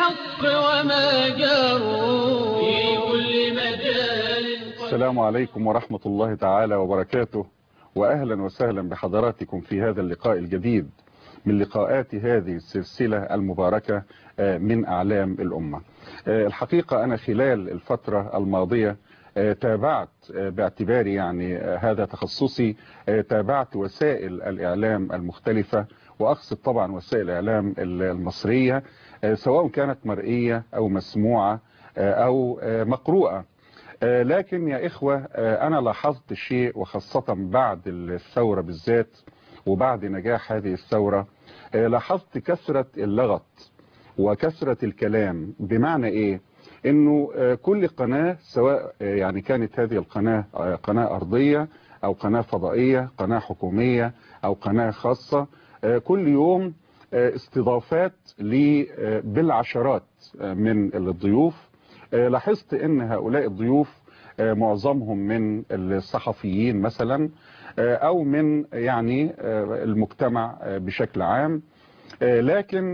الحق وما جاروا في كل مجال السلام عليكم ورحمة الله تعالى وبركاته وأهلا وسهلا بحضراتكم في هذا اللقاء الجديد من لقاءات هذه السلسلة المباركة من أعلام الأمة الحقيقة أنا خلال الفترة الماضية تابعت باعتباري يعني هذا تخصصي تابعت وسائل الإعلام المختلفة وأقصد طبعا وسائل الإعلام المصرية سواء كانت مرئية أو مسموعة أو مقروءة لكن يا إخوة أنا لاحظت شيء وخاصة بعد الثورة بالذات وبعد نجاح هذه الثورة لاحظت كثرة اللغط وكثرة الكلام بمعنى إيه انه كل قناة سواء يعني كانت هذه القناة قناة ارضية او قناة فضائية قناة حكومية او قناة خاصة كل يوم استضافات بالعشرات من الضيوف لاحظت ان هؤلاء الضيوف معظمهم من الصحفيين مثلا او من يعني المجتمع بشكل عام لكن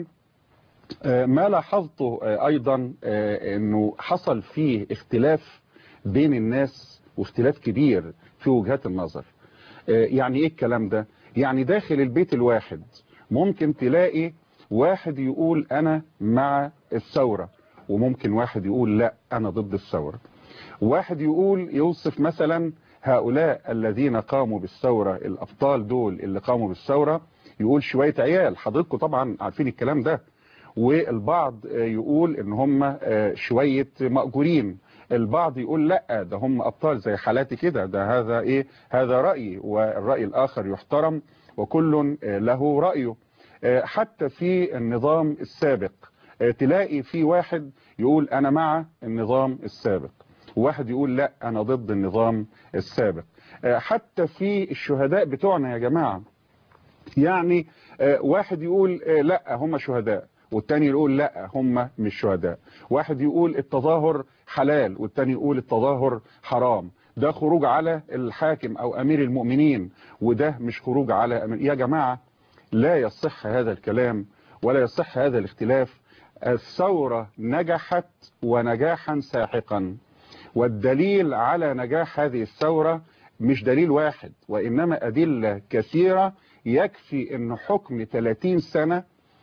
ما لاحظته ايضا انه حصل فيه اختلاف بين الناس واختلاف كبير في وجهات النظر يعني ايه الكلام ده يعني داخل البيت الواحد ممكن تلاقي واحد يقول انا مع الثورة وممكن واحد يقول لا انا ضد الثورة واحد يقول يوصف مثلا هؤلاء الذين قاموا بالثورة الابطال دول اللي قاموا بالثورة يقول شوية عيال حضرتكم طبعا عارفين الكلام ده والبعض يقول ان هم شوية مأجورين البعض يقول لا ده هم ابطال زي حالاتي كده ده هذا ايه هذا رأيي والرأي الاخر يحترم وكل له رأيه حتى في النظام السابق تلاقي في واحد يقول انا مع النظام السابق وواحد يقول لا انا ضد النظام السابق حتى في الشهداء بتوعنا يا جماعة يعني واحد يقول لا هم شهداء والتاني يقول لا هم مش شهداء واحد يقول التظاهر حلال والتاني يقول التظاهر حرام ده خروج على الحاكم او امير المؤمنين وده مش خروج على أمير يا جماعة لا يصح هذا الكلام ولا يصح هذا الاختلاف الثورة نجحت ونجاحا ساحقا والدليل على نجاح هذه الثورة مش دليل واحد وإنما أدلة كثيرة يكفي أن حكم 30 سنة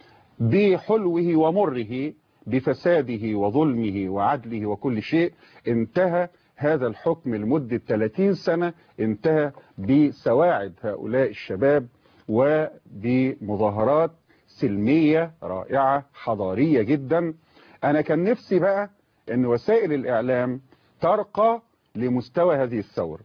بحلوه ومره بفساده وظلمه وعدله وكل شيء انتهى هذا الحكم لمدة 30 سنة انتهى بسواعد هؤلاء الشباب وبمظاهرات سلمية رائعة حضارية جدا أنا كان نفسي بقى أن وسائل الإعلام ترقى لمستوى هذه الثورة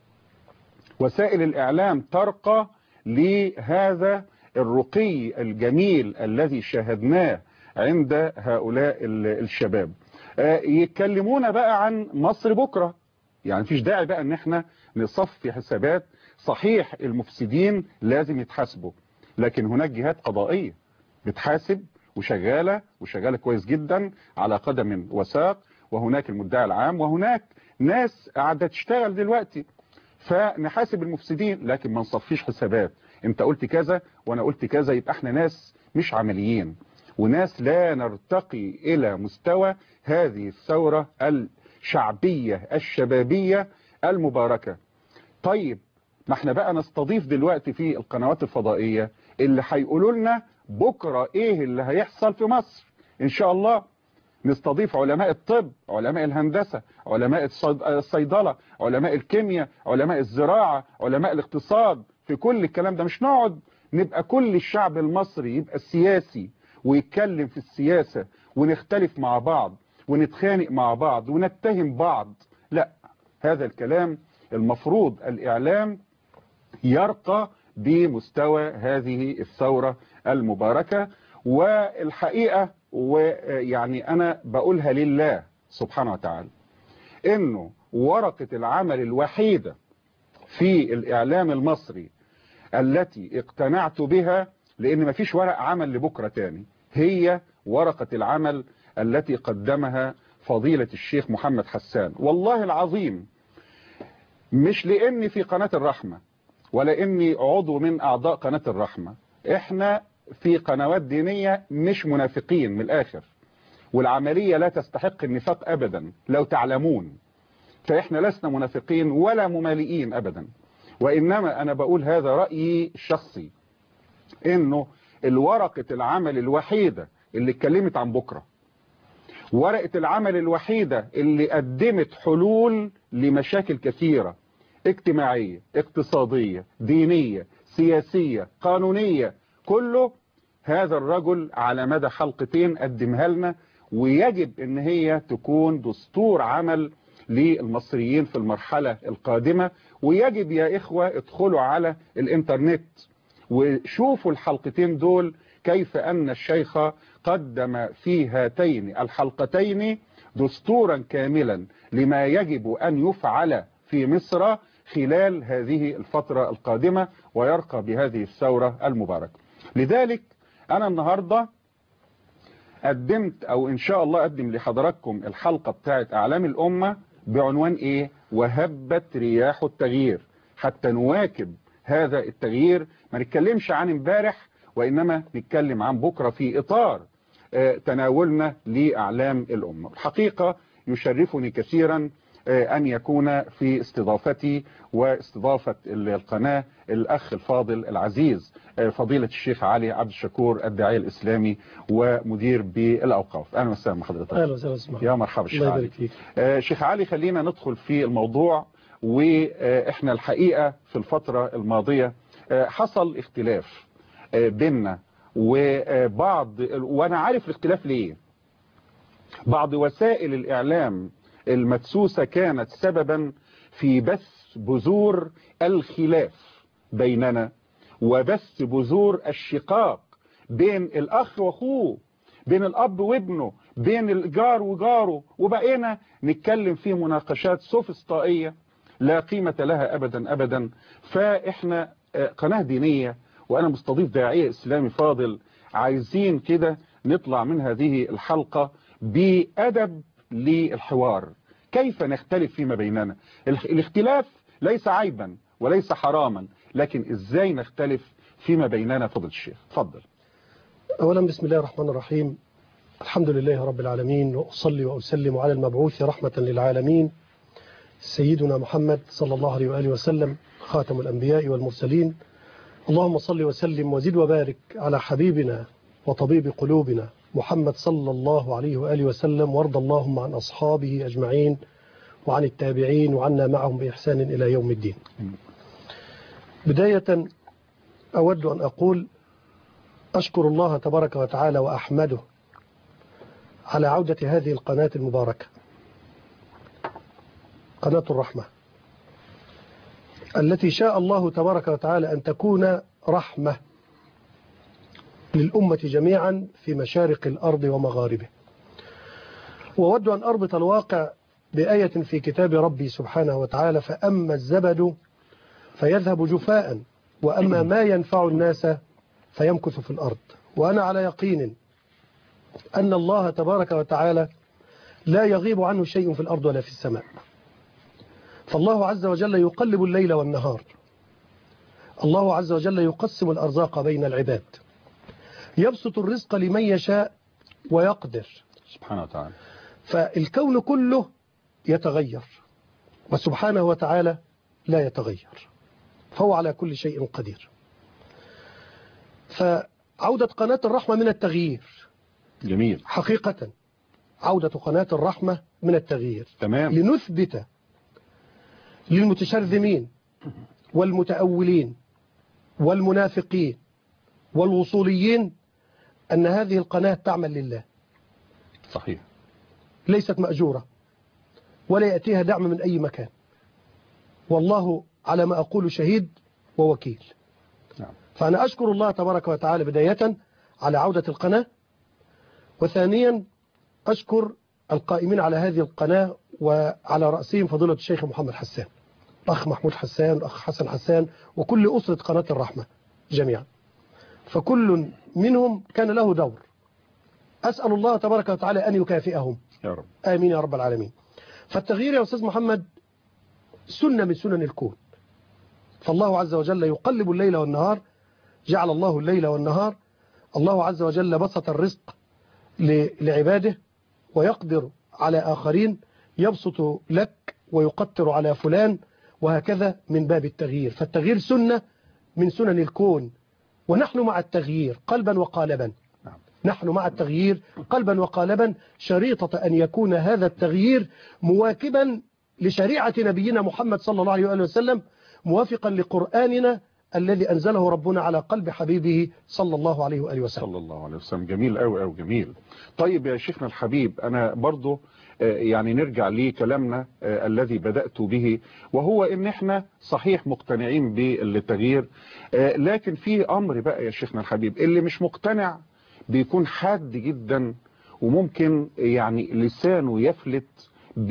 وسائل الإعلام ترقى لهذا الرقي الجميل الذي شاهدناه عند هؤلاء الشباب يتكلمونا بقى عن مصر بكرة يعني مفيش داعي بقى ان احنا نصفي حسابات صحيح المفسدين لازم يتحاسبوا لكن هناك جهات قضائية بتحاسب وشغالة وشغالة كويس جدا على قدم وساق وهناك المدعي العام وهناك ناس قاعدة تشتغل دلوقتي فنحاسب المفسدين لكن ما نصفيش حسابات انت قلت كذا وانا قلت كذا يبقى احنا ناس مش عمليين وناس لا نرتقي الى مستوى هذه الثورة الشعبية الشبابية المباركة طيب ما احنا بقى نستضيف دلوقتي في القنوات الفضائية اللي هيقولوا لنا بكرة ايه اللي هيحصل في مصر ان شاء الله نستضيف علماء الطب علماء الهندسة علماء الصيدلة علماء الكيمياء علماء الزراعة علماء الاقتصاد في كل الكلام ده مش نقعد نبقى كل الشعب المصري يبقى سياسي ويتكلم في السياسة ونختلف مع بعض ونتخانق مع بعض ونتهم بعض لا هذا الكلام المفروض الإعلام يرقى بمستوى هذه الثورة المباركة والحقيقة ويعني أنا بقولها لله سبحانه وتعالى إنه ورقة العمل الوحيدة في الإعلام المصري التي اقتنعت بها لأن مفيش ورق عمل لبكرة تاني هي ورقة العمل التي قدمها فضيلة الشيخ محمد حسان والله العظيم مش لأني في قناة الرحمة ولا إني عضو من أعضاء قناة الرحمة إحنا في قنوات دينية مش منافقين من الآخر والعملية لا تستحق النفاق أبدا لو تعلمون فإحنا لسنا منافقين ولا ممالئين أبدا وإنما أنا بقول هذا رأيي الشخصي إنه الورقة العمل الوحيدة اللي اتكلمت عن بكرة ورقة العمل الوحيدة اللي قدمت حلول لمشاكل كثيرة اجتماعية اقتصادية دينية سياسية قانونية كله هذا الرجل على مدى حلقتين قدمها لنا ويجب ان هي تكون دستور عمل للمصريين في المرحلة القادمة ويجب يا إخوة ادخلوا على الإنترنت وشوفوا الحلقتين دول كيف أن الشيخ قدم في هاتين الحلقتين دستورا كاملا لما يجب أن يفعل في مصر خلال هذه الفترة القادمة ويرقى بهذه الثورة المباركة لذلك أنا النهاردة قدمت أو إن شاء الله أقدم لحضراتكم الحلقة بتاعت أعلام الأمة بعنوان إيه وهبت رياح التغيير حتى نواكب هذا التغيير ما نتكلمش عن امبارح وإنما نتكلم عن بكرة في إطار تناولنا لأعلام الأمة الحقيقة يشرفني كثيرا أن يكون في استضافتي واستضافة القناة الأخ الفاضل العزيز فضيلة الشيخ علي عبد الشكور الداعية الإسلامي ومدير بالأوقاف أهلا وسهلا حضرتك أهلا وسهلا اسمع يا مرحبا شيخ الله علي يبارك فيك شيخ علي خلينا ندخل في الموضوع وإحنا الحقيقة في الفترة الماضية حصل اختلاف بيننا وبعض وأنا عارف الاختلاف ليه بعض وسائل الإعلام المدسوسة كانت سببا في بث بذور الخلاف بيننا وبث بذور الشقاق بين الأخ وأخوه بين الأب وابنه بين الجار وجاره وبقينا نتكلم في مناقشات سوفسطائية لا قيمة لها أبدا أبدا فإحنا قناة دينية وأنا مستضيف داعية إسلامي فاضل عايزين كده نطلع من هذه الحلقة بأدب للحوار كيف نختلف فيما بيننا الاختلاف ليس عيبا وليس حراما لكن ازاي نختلف فيما بيننا فضل الشيخ تفضل أولا بسم الله الرحمن الرحيم الحمد لله رب العالمين وأصلي وأسلم على المبعوث رحمة للعالمين سيدنا محمد صلى الله عليه وآله وسلم خاتم الأنبياء والمرسلين اللهم صل وسلم وزد وبارك على حبيبنا وطبيب قلوبنا محمد صلى الله عليه وآله وسلم وارض اللهم عن أصحابه أجمعين وعن التابعين وعنا معهم بإحسان إلى يوم الدين بداية أود أن أقول أشكر الله تبارك وتعالى وأحمده على عودة هذه القناة المباركة قناة الرحمة التي شاء الله تبارك وتعالى أن تكون رحمة للأمة جميعا في مشارق الأرض ومغاربه وود أن أربط الواقع بآية في كتاب ربي سبحانه وتعالى فأما الزبد فيذهب جفاء وأما ما ينفع الناس فيمكث في الأرض وأنا على يقين أن الله تبارك وتعالى لا يغيب عنه شيء في الأرض ولا في السماء فالله عز وجل يقلب الليل والنهار الله عز وجل يقسم الأرزاق بين العباد يبسط الرزق لمن يشاء ويقدر سبحانه وتعالى فالكون كله يتغير وسبحانه وتعالى لا يتغير فهو على كل شيء قدير فعودة قناة الرحمة من التغيير جميل حقيقة عودة قناة الرحمة من التغيير تمام لنثبت للمتشرذمين والمتأولين والمنافقين والوصوليين أن هذه القناة تعمل لله صحيح ليست مأجورة ولا يأتيها دعم من أي مكان والله على ما أقول شهيد ووكيل نعم فأنا أشكر الله تبارك وتعالى بداية على عودة القناة وثانيا أشكر القائمين على هذه القناة وعلى رأسهم فضيلة الشيخ محمد حسان الأخ محمود حسان الأخ حسن حسان وكل أسرة قناة الرحمة جميعا فكل منهم كان له دور أسأل الله تبارك وتعالى أن يكافئهم يا رب آمين يا رب العالمين فالتغيير يا أستاذ محمد سنة من سنن الكون فالله عز وجل يقلب الليل والنهار جعل الله الليل والنهار الله عز وجل بسط الرزق ل- لعباده ويقدر على آخرين يبسط لك ويقتر على فلان وهكذا من باب التغيير فالتغيير سنة من سنن الكون ونحن مع التغيير قلبا وقالبا نعم. نحن مع التغيير قلبا وقالبا شريطة أن يكون هذا التغيير مواكبا لشريعة نبينا محمد صلى الله عليه وآله وسلم موافقا لقرآننا الذي أنزله ربنا على قلب حبيبه صلى الله عليه وآله وسلم صلى الله عليه وسلم جميل قوي قوي جميل طيب يا شيخنا الحبيب انا برضو آه، يعني نرجع لكلامنا آه، الذي بدأت به وهو ان احنا صحيح مقتنعين بالتغيير آه، لكن في امر بقى يا شيخنا الحبيب اللي مش مقتنع بيكون حاد جدا وممكن يعني لسانه يفلت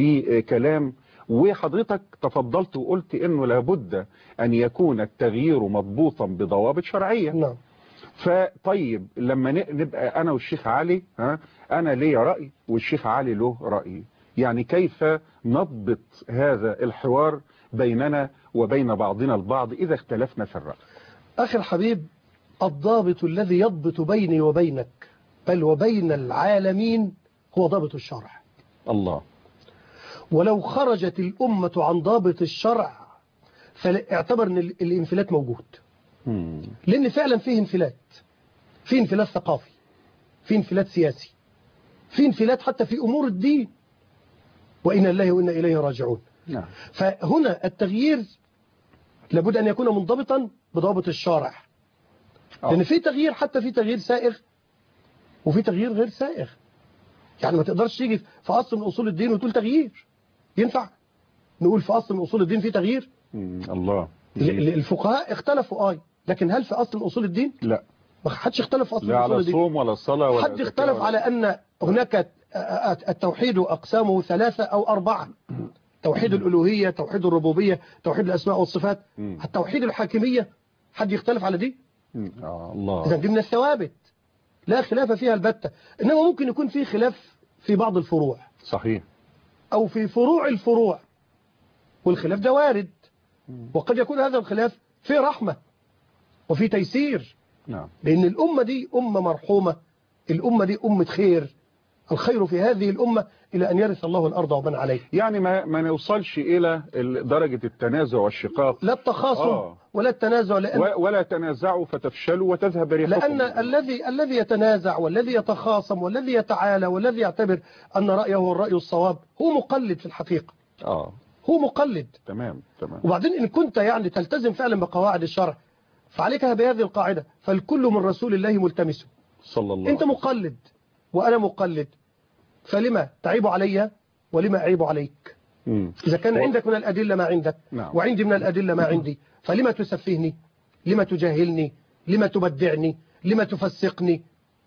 بكلام وحضرتك تفضلت وقلت انه لابد ان يكون التغيير مضبوطا بضوابط شرعية نعم فطيب لما ن- نبقى انا والشيخ علي ها انا ليا رأي والشيخ علي له رأي يعني كيف نضبط هذا الحوار بيننا وبين بعضنا البعض اذا اختلفنا في الرأي أخي الحبيب الضابط الذي يضبط بيني وبينك بل وبين العالمين هو ضابط الشرع الله ولو خرجت الأمة عن ضابط الشرع فاعتبر أن ال- الانفلات موجود مم. لأن فعلا فيه انفلات في انفلات ثقافي في انفلات سياسي في انفلات حتى في أمور الدين وإن الله وإنا إليه راجعون نعم فهنا التغيير لابد أن يكون منضبطا بضابط الشارع آه. لأن في تغيير حتى في تغيير سائغ وفي تغيير غير سائغ يعني ما تقدرش تيجي في أصل من أصول الدين وتقول تغيير ينفع نقول في أصل من أصول الدين في تغيير مم. الله ال- ال- الفقهاء اختلفوا آي لكن هل في أصل من أصول الدين لا ما حدش اختلف في أصل من لا أصول على الدين صوم ولا صلاة ولا حد زكاة اختلف ولا- على أن هناك التوحيد أقسامه ثلاثة أو أربعة توحيد الألوهية توحيد الربوبية توحيد الأسماء والصفات مم. التوحيد الحاكمية حد يختلف على دي مم. آه الله إذا دي من الثوابت لا خلاف فيها البتة إنما ممكن يكون في خلاف في بعض الفروع صحيح أو في فروع الفروع والخلاف ده وارد وقد يكون هذا الخلاف في رحمة وفي تيسير نعم لأن الأمة دي أمة مرحومة الأمة دي أمة خير الخير في هذه الأمة إلى أن يرث الله الأرض ومن عليه يعني ما ما نوصلش الى ال- درجة التنازع والشقاق لا التخاصم آه. ولا التنازع لأن, و- ولا تنازعوا فتفشلوا وتذهب ريحكم لأن الذي الذي يتنازع والذي يتخاصم والذي يتعالى والذي يعتبر أن رأيه هو الرأي الصواب هو مقلد في الحقيقة اه هو مقلد تمام تمام وبعدين إن كنت يعني تلتزم فعلا بقواعد الشرع فعليك بهذه القاعدة فالكل من رسول الله ملتمسه صلى الله أنت عليه مقلد وأنا مقلد فلما تعيب علي ولما أعيب عليك مم. إذا كان و- عندك من الأدلة ما عندك نعم. وعندي من الأدلة ما عندي فلما تسفهني لما تجاهلني لما تبدعني لما تفسقني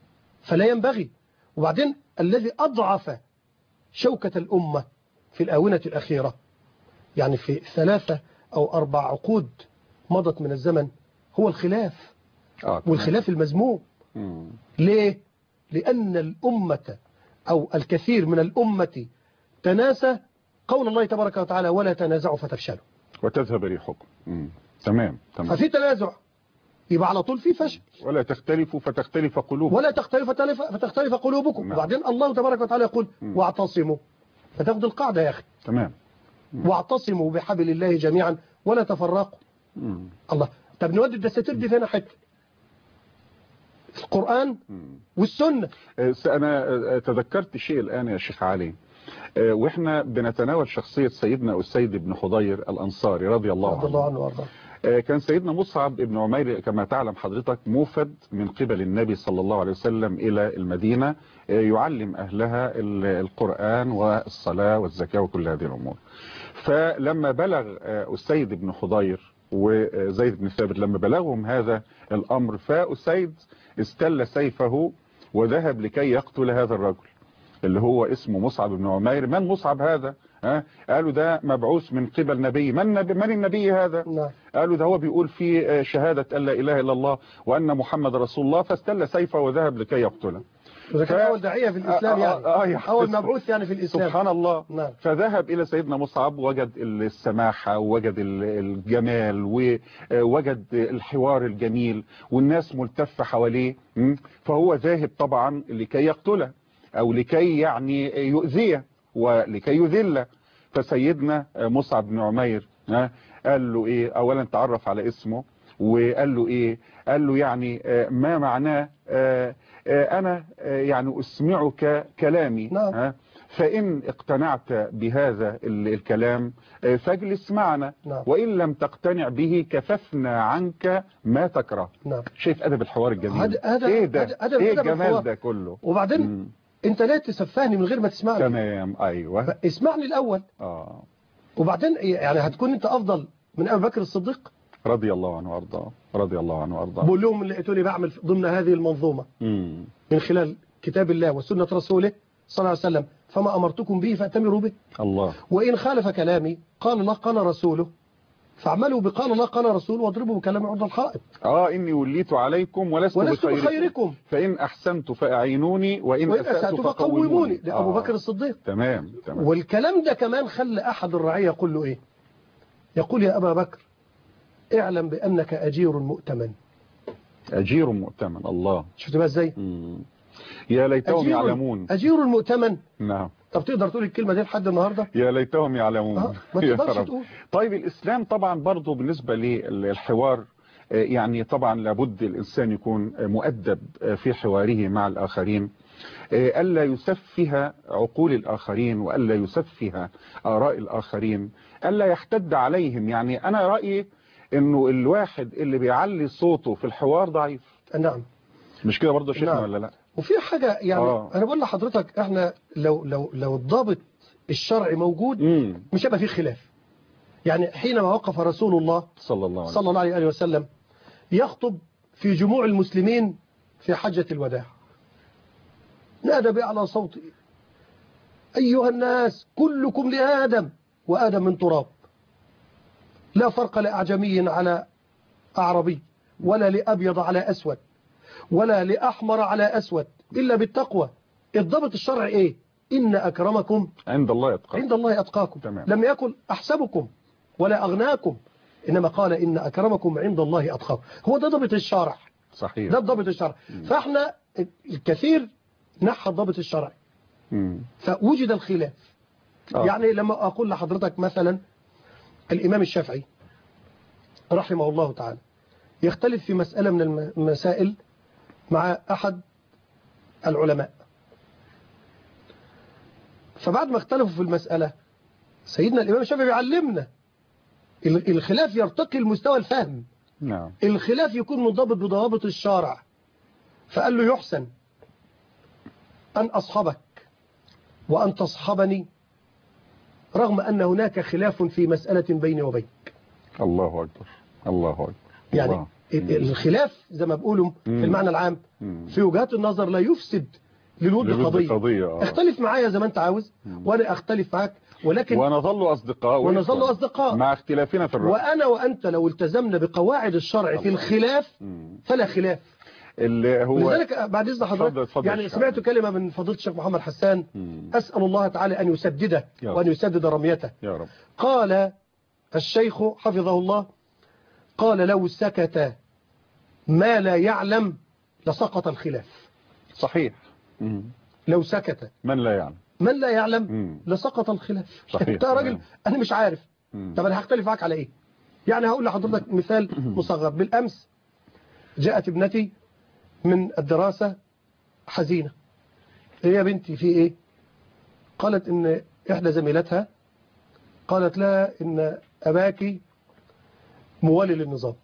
فلا ينبغي وبعدين الذي أضعف شوكة الأمة في الآونة الأخيرة يعني في ثلاثة أو أربع عقود مضت من الزمن هو الخلاف اه تمام. والخلاف المذموم مم. ليه؟ لأن الأمة أو الكثير من الأمة تناسى قول الله تبارك وتعالى ولا تنازعوا فتفشلوا وتذهب ريحكم مم. تمام تمام ففي تنازع يبقى على طول في فشل ولا تختلفوا فتختلف قلوبكم ولا تختلف فتلف فتختلف قلوبكم نعم. وبعدين الله تبارك وتعالى يقول مم. واعتصموا فتاخد القاعدة يا أخي تمام واعتصموا بحبل الله جميعا ولا تفرقوا مم. الله طب نودي الدساتير دي فين حته القرآن مم. والسنة آه، أنا آه، تذكرت شيء الآن يا شيخ علي آه، وإحنا بنتناول شخصية سيدنا أسيد بن حضير الأنصاري رضي الله رضي الله عنه عنه وارضاه آه، كان سيدنا مصعب بن عمير كما تعلم حضرتك موفد من قبل النبي صلى الله عليه وسلم إلى المدينة آه، يعلم أهلها ال- القرآن والصلاة والزكاة وكل هذه الأمور فلما بلغ آه، أسيد بن حضير وزيد بن ثابت لما بلغهم هذا الأمر فأسيد استل سيفه وذهب لكي يقتل هذا الرجل اللي هو اسمه مصعب بن عمير من مصعب هذا ها؟ قالوا ده مبعوث من قبل نبي من, نبي من النبي هذا نعم قالوا ده هو بيقول في شهادة أن لا إله إلا الله وأن محمد رسول الله فاستل سيفه وذهب لكي يقتله إذا كان ف- أول داعية في الإسلام آه، يعني آه، آه، يا أول حسن. مبعوث يعني في الإسلام سبحان الله نعم فذهب إلى سيدنا مصعب وجد السماحة ووجد ال- الجمال ووجد الحوار الجميل والناس ملتفة حواليه م? فهو ذاهب طبعا لكي يقتله او لكي يعني يؤذيه ولكي يذله فسيدنا مصعب بن عمير ها قال له ايه اولا تعرف على اسمه وقال له ايه قال له يعني آه، ما معناه آه، آه، انا آه، يعني اسمعك كلامي نعم. ها فان اقتنعت بهذا ال- الكلام آه، فاجلس معنا نعم. وان لم تقتنع به كففنا عنك ما تكره نعم شايف ادب الحوار الجميل هذا- هذا- ايه ده هذا- هذا- ايه هذا الجمال الحوار. ده كله وبعدين مم. انت لا تسفهني من غير ما تسمعني تمام ايوه اسمعني الاول اه وبعدين يعني هتكون انت افضل من ابي بكر الصديق رضي الله عنه وارضاه رضي الله عنه وارضاه بقول لهم اللي لقيتوني بعمل ضمن هذه المنظومه مم. من خلال كتاب الله وسنه رسوله صلى الله عليه وسلم فما امرتكم به فاتمروا به الله وان خالف كلامي قال الله قال رسوله فاعملوا بقال الله قال رسوله واضربوا بكلام عرض الحائط اه اني وليت عليكم ولست, ولست بخيركم بخيركم فان احسنت فاعينوني وان, وان اسأت اسات فقوموني فقوموني ده ابو آه. بكر الصديق تمام تمام والكلام ده كمان خلى احد الرعيه يقول له ايه يقول يا ابا بكر اعلم بانك اجير مؤتمن اجير مؤتمن الله شفت بقى ازاي مم. يا ليتهم يعلمون اجير مؤتمن نعم طب تقدر تقول الكلمه دي لحد النهارده يا ليتهم يعلمون آه، ما يا تقدرش رب. تقول. طيب الإسلام طبعا برضو بالنسبة للحوار آه، يعني طبعا لابد الإنسان يكون آه، مؤدب آه، في حواره مع الآخرين آه، ألا يسفه عقول الآخرين وألا يسفه آراء الآخرين ألا يحتد عليهم يعني أنا رأيي أنه الواحد اللي بيعلي صوته في الحوار ضعيف نعم مش كده برضه يا شيخنا نعم. ولا لا وفي حاجه يعني آه. انا بقول لحضرتك احنا لو لو لو الضابط الشرعي موجود مم. مش هيبقى فيه خلاف يعني حينما وقف رسول الله صلى الله عليه وسلم صلى الله عليه وسلم يخطب في جموع المسلمين في حجة الوداع نادى بأعلى صوته أيها الناس كلكم لآدم وآدم من تراب لا فرق لأعجمي على أعربي ولا لأبيض على أسود ولا لأحمر على أسود إلا بالتقوى الضبط الشرعي إيه إن أكرمكم عند الله يتقى عند الله أتقاكم تمام. لم يقل أحسبكم ولا أغناكم إنما قال إن أكرمكم عند الله أتقاكم هو ده ضبط الشرع صحيح ده الضبط الشرعي فإحنا الكثير نحى الضبط الشرعي مم. فوجد الخلاف آه. يعني لما أقول لحضرتك مثلا الإمام الشافعي رحمه الله تعالى يختلف في مسألة من الم- المسائل مع أحد العلماء فبعد ما اختلفوا في المسألة سيدنا الإمام الشافعي بيعلمنا ال- الخلاف يرتقي لمستوى الفهم نعم الخلاف يكون منضبط بضوابط الشارع فقال له يحسن أن أصحبك وأن تصحبني رغم أن هناك خلاف في مسألة بيني وبينك الله أكبر الله أكبر يعني الله. ال- الخلاف زي ما بيقولوا في مم. المعنى العام مم. في وجهات النظر لا يفسد للود للود قضية قضية آه. اختلف معايا زي ما انت عاوز وانا اختلف معاك ولكن ونظل أصدقاء ونظل وإخوة. أصدقاء. مع اختلافنا في الرأي وانا وانت لو التزمنا بقواعد الشرع في الخلاف مم. فلا خلاف اللي هو لذلك بعد اذن اتفضل- حضرتك اتفضل يعني يا شيخ سمعت عبد. كلمة من فضيلة الشيخ محمد حسان مم. أسأل الله تعالى أن يسدده يا رب. وأن يسدد رميته يا رب قال الشيخ حفظه الله قال لو سكت ما لا يعلم لسقط الخلاف صحيح مم. لو سكت من لا يعلم من لا يعلم مم. لسقط الخلاف صحيح. انت راجل تمام. انا مش عارف مم. طب انا هختلف معاك على ايه يعني هقول لحضرتك مثال مصغر بالامس جاءت ابنتي من الدراسة حزينة ايه يا بنتي في ايه قالت ان احدى زميلتها قالت لها ان اباك موالي للنظام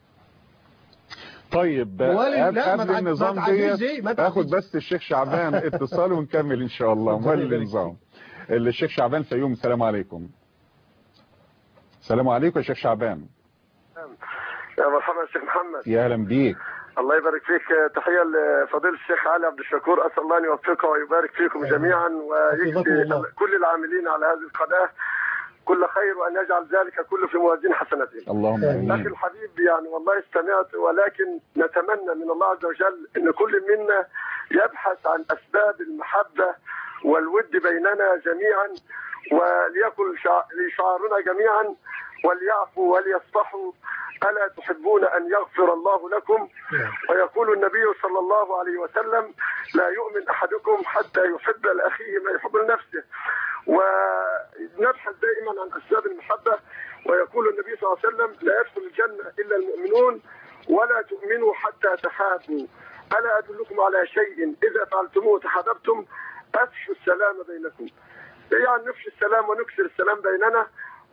طيب موالي- قبل لا، ما قبل تعد- النظام ما تعديش ديت دي، ما تعديش. اخد بس الشيخ شعبان اتصال ونكمل ان شاء الله ربنا موالي يبارك النظام الشيخ شعبان فيوم السلام عليكم السلام عليكم يا شيخ شعبان يا مرحبا شيخ محمد يا اهلا بيك الله يبارك فيك تحية لفضيلة الشيخ علي عبد الشكور أسأل الله أن يوفقه ويبارك فيكم جميعا حفظكم ويجزي الله. كل العاملين على هذه القناة كل خير وأن يجعل ذلك كله في موازين حسناتهم اللهم آمين. أخي امين الحبيب يعني والله استمعت ولكن نتمنى من الله عز وجل أن كل منا يبحث عن أسباب المحبة والود بيننا جميعا وليكن شع- شعارنا جميعا وليعفوا وليصفحوا ألا تحبون أن يغفر الله لكم نعم. ويقول النبي صلى الله عليه وسلم لا يؤمن أحدكم حتى يحب لأخيه ما يحب لنفسه ونبحث دائما عن أسباب المحبة ويقول النبي صلى الله عليه وسلم لا يدخل الجنة إلا المؤمنون ولا تؤمنوا حتى تحابوا ألا أدلكم على شيء إذا فعلتموه تحاببتم أفشوا السلام بينكم يعني نفشي السلام ونكسر السلام بيننا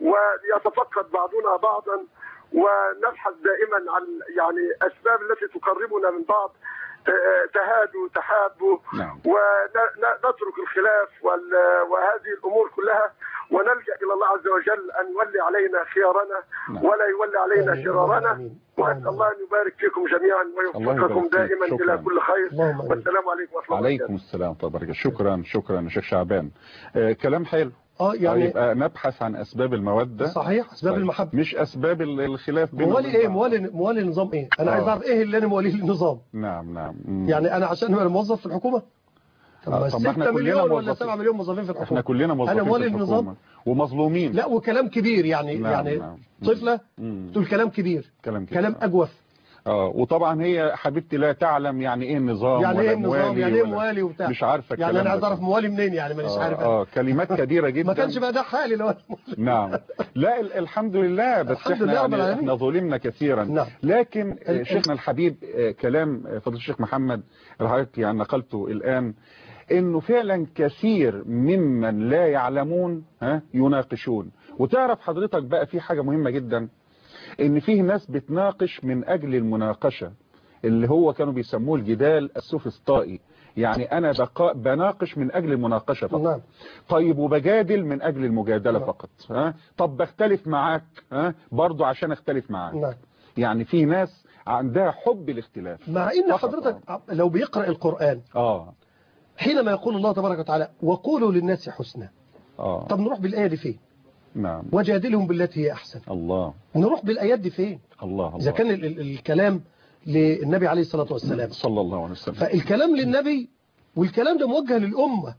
ويتفقد بعضنا بعضا ونبحث دائما عن يعني اسباب التي تقربنا من بعض آه، تهادوا تحابوا نعم. ونترك الخلاف وال- وهذه الامور كلها ونلجا الى الله عز وجل ان يولي علينا خيارنا نعم. ولا يولي علينا آمين. شرارنا آمين. واسال الله ان يبارك فيكم جميعا الله ويوفقكم يبارك فيك. دائما شكراً. الى كل خير اللهم آمين. والسلام عليكم ورحمه الله عليكم وبركاته السلام ورحمة الله وبركاته شكرا شكرا يا شيخ شعبان آه كلام حلو اه يعني طيب آه نبحث عن أسباب المودة صحيح اسباب طيب. المحبه مش أسباب ال- الخلاف بيننا موالي وبين ايه بعض. موالي موالي النظام ايه انا آه. عايز اعرف ايه اللي انا مواليه النظام نعم نعم مم. يعني انا عشان ابقى موظف في الحكومه طب آه، ما طب ما احنا 6 كلنا مليون ولا موظفين. 7 مليون موظفين في احنا الحكومه كلنا موظفين انا موالي في النظام الحكومة ومظلومين لا وكلام كبير يعني نعم، يعني نعم. طفله مم. تقول كلام كبير كلام كده. كلام اجوف اه وطبعا هي حبيبتي لا تعلم يعني ايه النظام يعني ولا ايه النظام موالي يعني ايه ولا- موالي وبتاع مش عارفه يعني الكلام انا عايز ده. اعرف موالي منين يعني مانيش آه, عارف اه كلمات كبيره جدا ما كانش بقى ده حالي لو أنا موالي. نعم لا ال- الحمد لله بس الحمد احنا لله رب يعني العالمين. احنا ظلمنا كثيرا نعم. لكن آه، ال- شيخنا الحبيب آه، كلام آه، فضيله الشيخ محمد اللي حضرتك يعني نقلته الان انه فعلا كثير ممن لا يعلمون ها يناقشون وتعرف حضرتك بقى في حاجه مهمه جدا ان فيه ناس بتناقش من اجل المناقشه اللي هو كانوا بيسموه الجدال السوفسطائي يعني انا بقا بناقش من اجل المناقشه فقط نعم طيب وبجادل من اجل المجادله نعم. فقط ها طب بختلف معاك ها برضو عشان اختلف معاك نعم يعني في ناس عندها حب الاختلاف مع ان فقط. حضرتك لو بيقرا القران اه حينما يقول الله تبارك وتعالى وقولوا للناس حسنا اه طب نروح بالايه دي فين نعم وجادلهم بالتي هي احسن الله نروح بالايات دي فين الله اذا الله كان ال ال الكلام للنبي عليه الصلاه والسلام صلى الله عليه وسلم فالكلام للنبي والكلام ده موجه للامه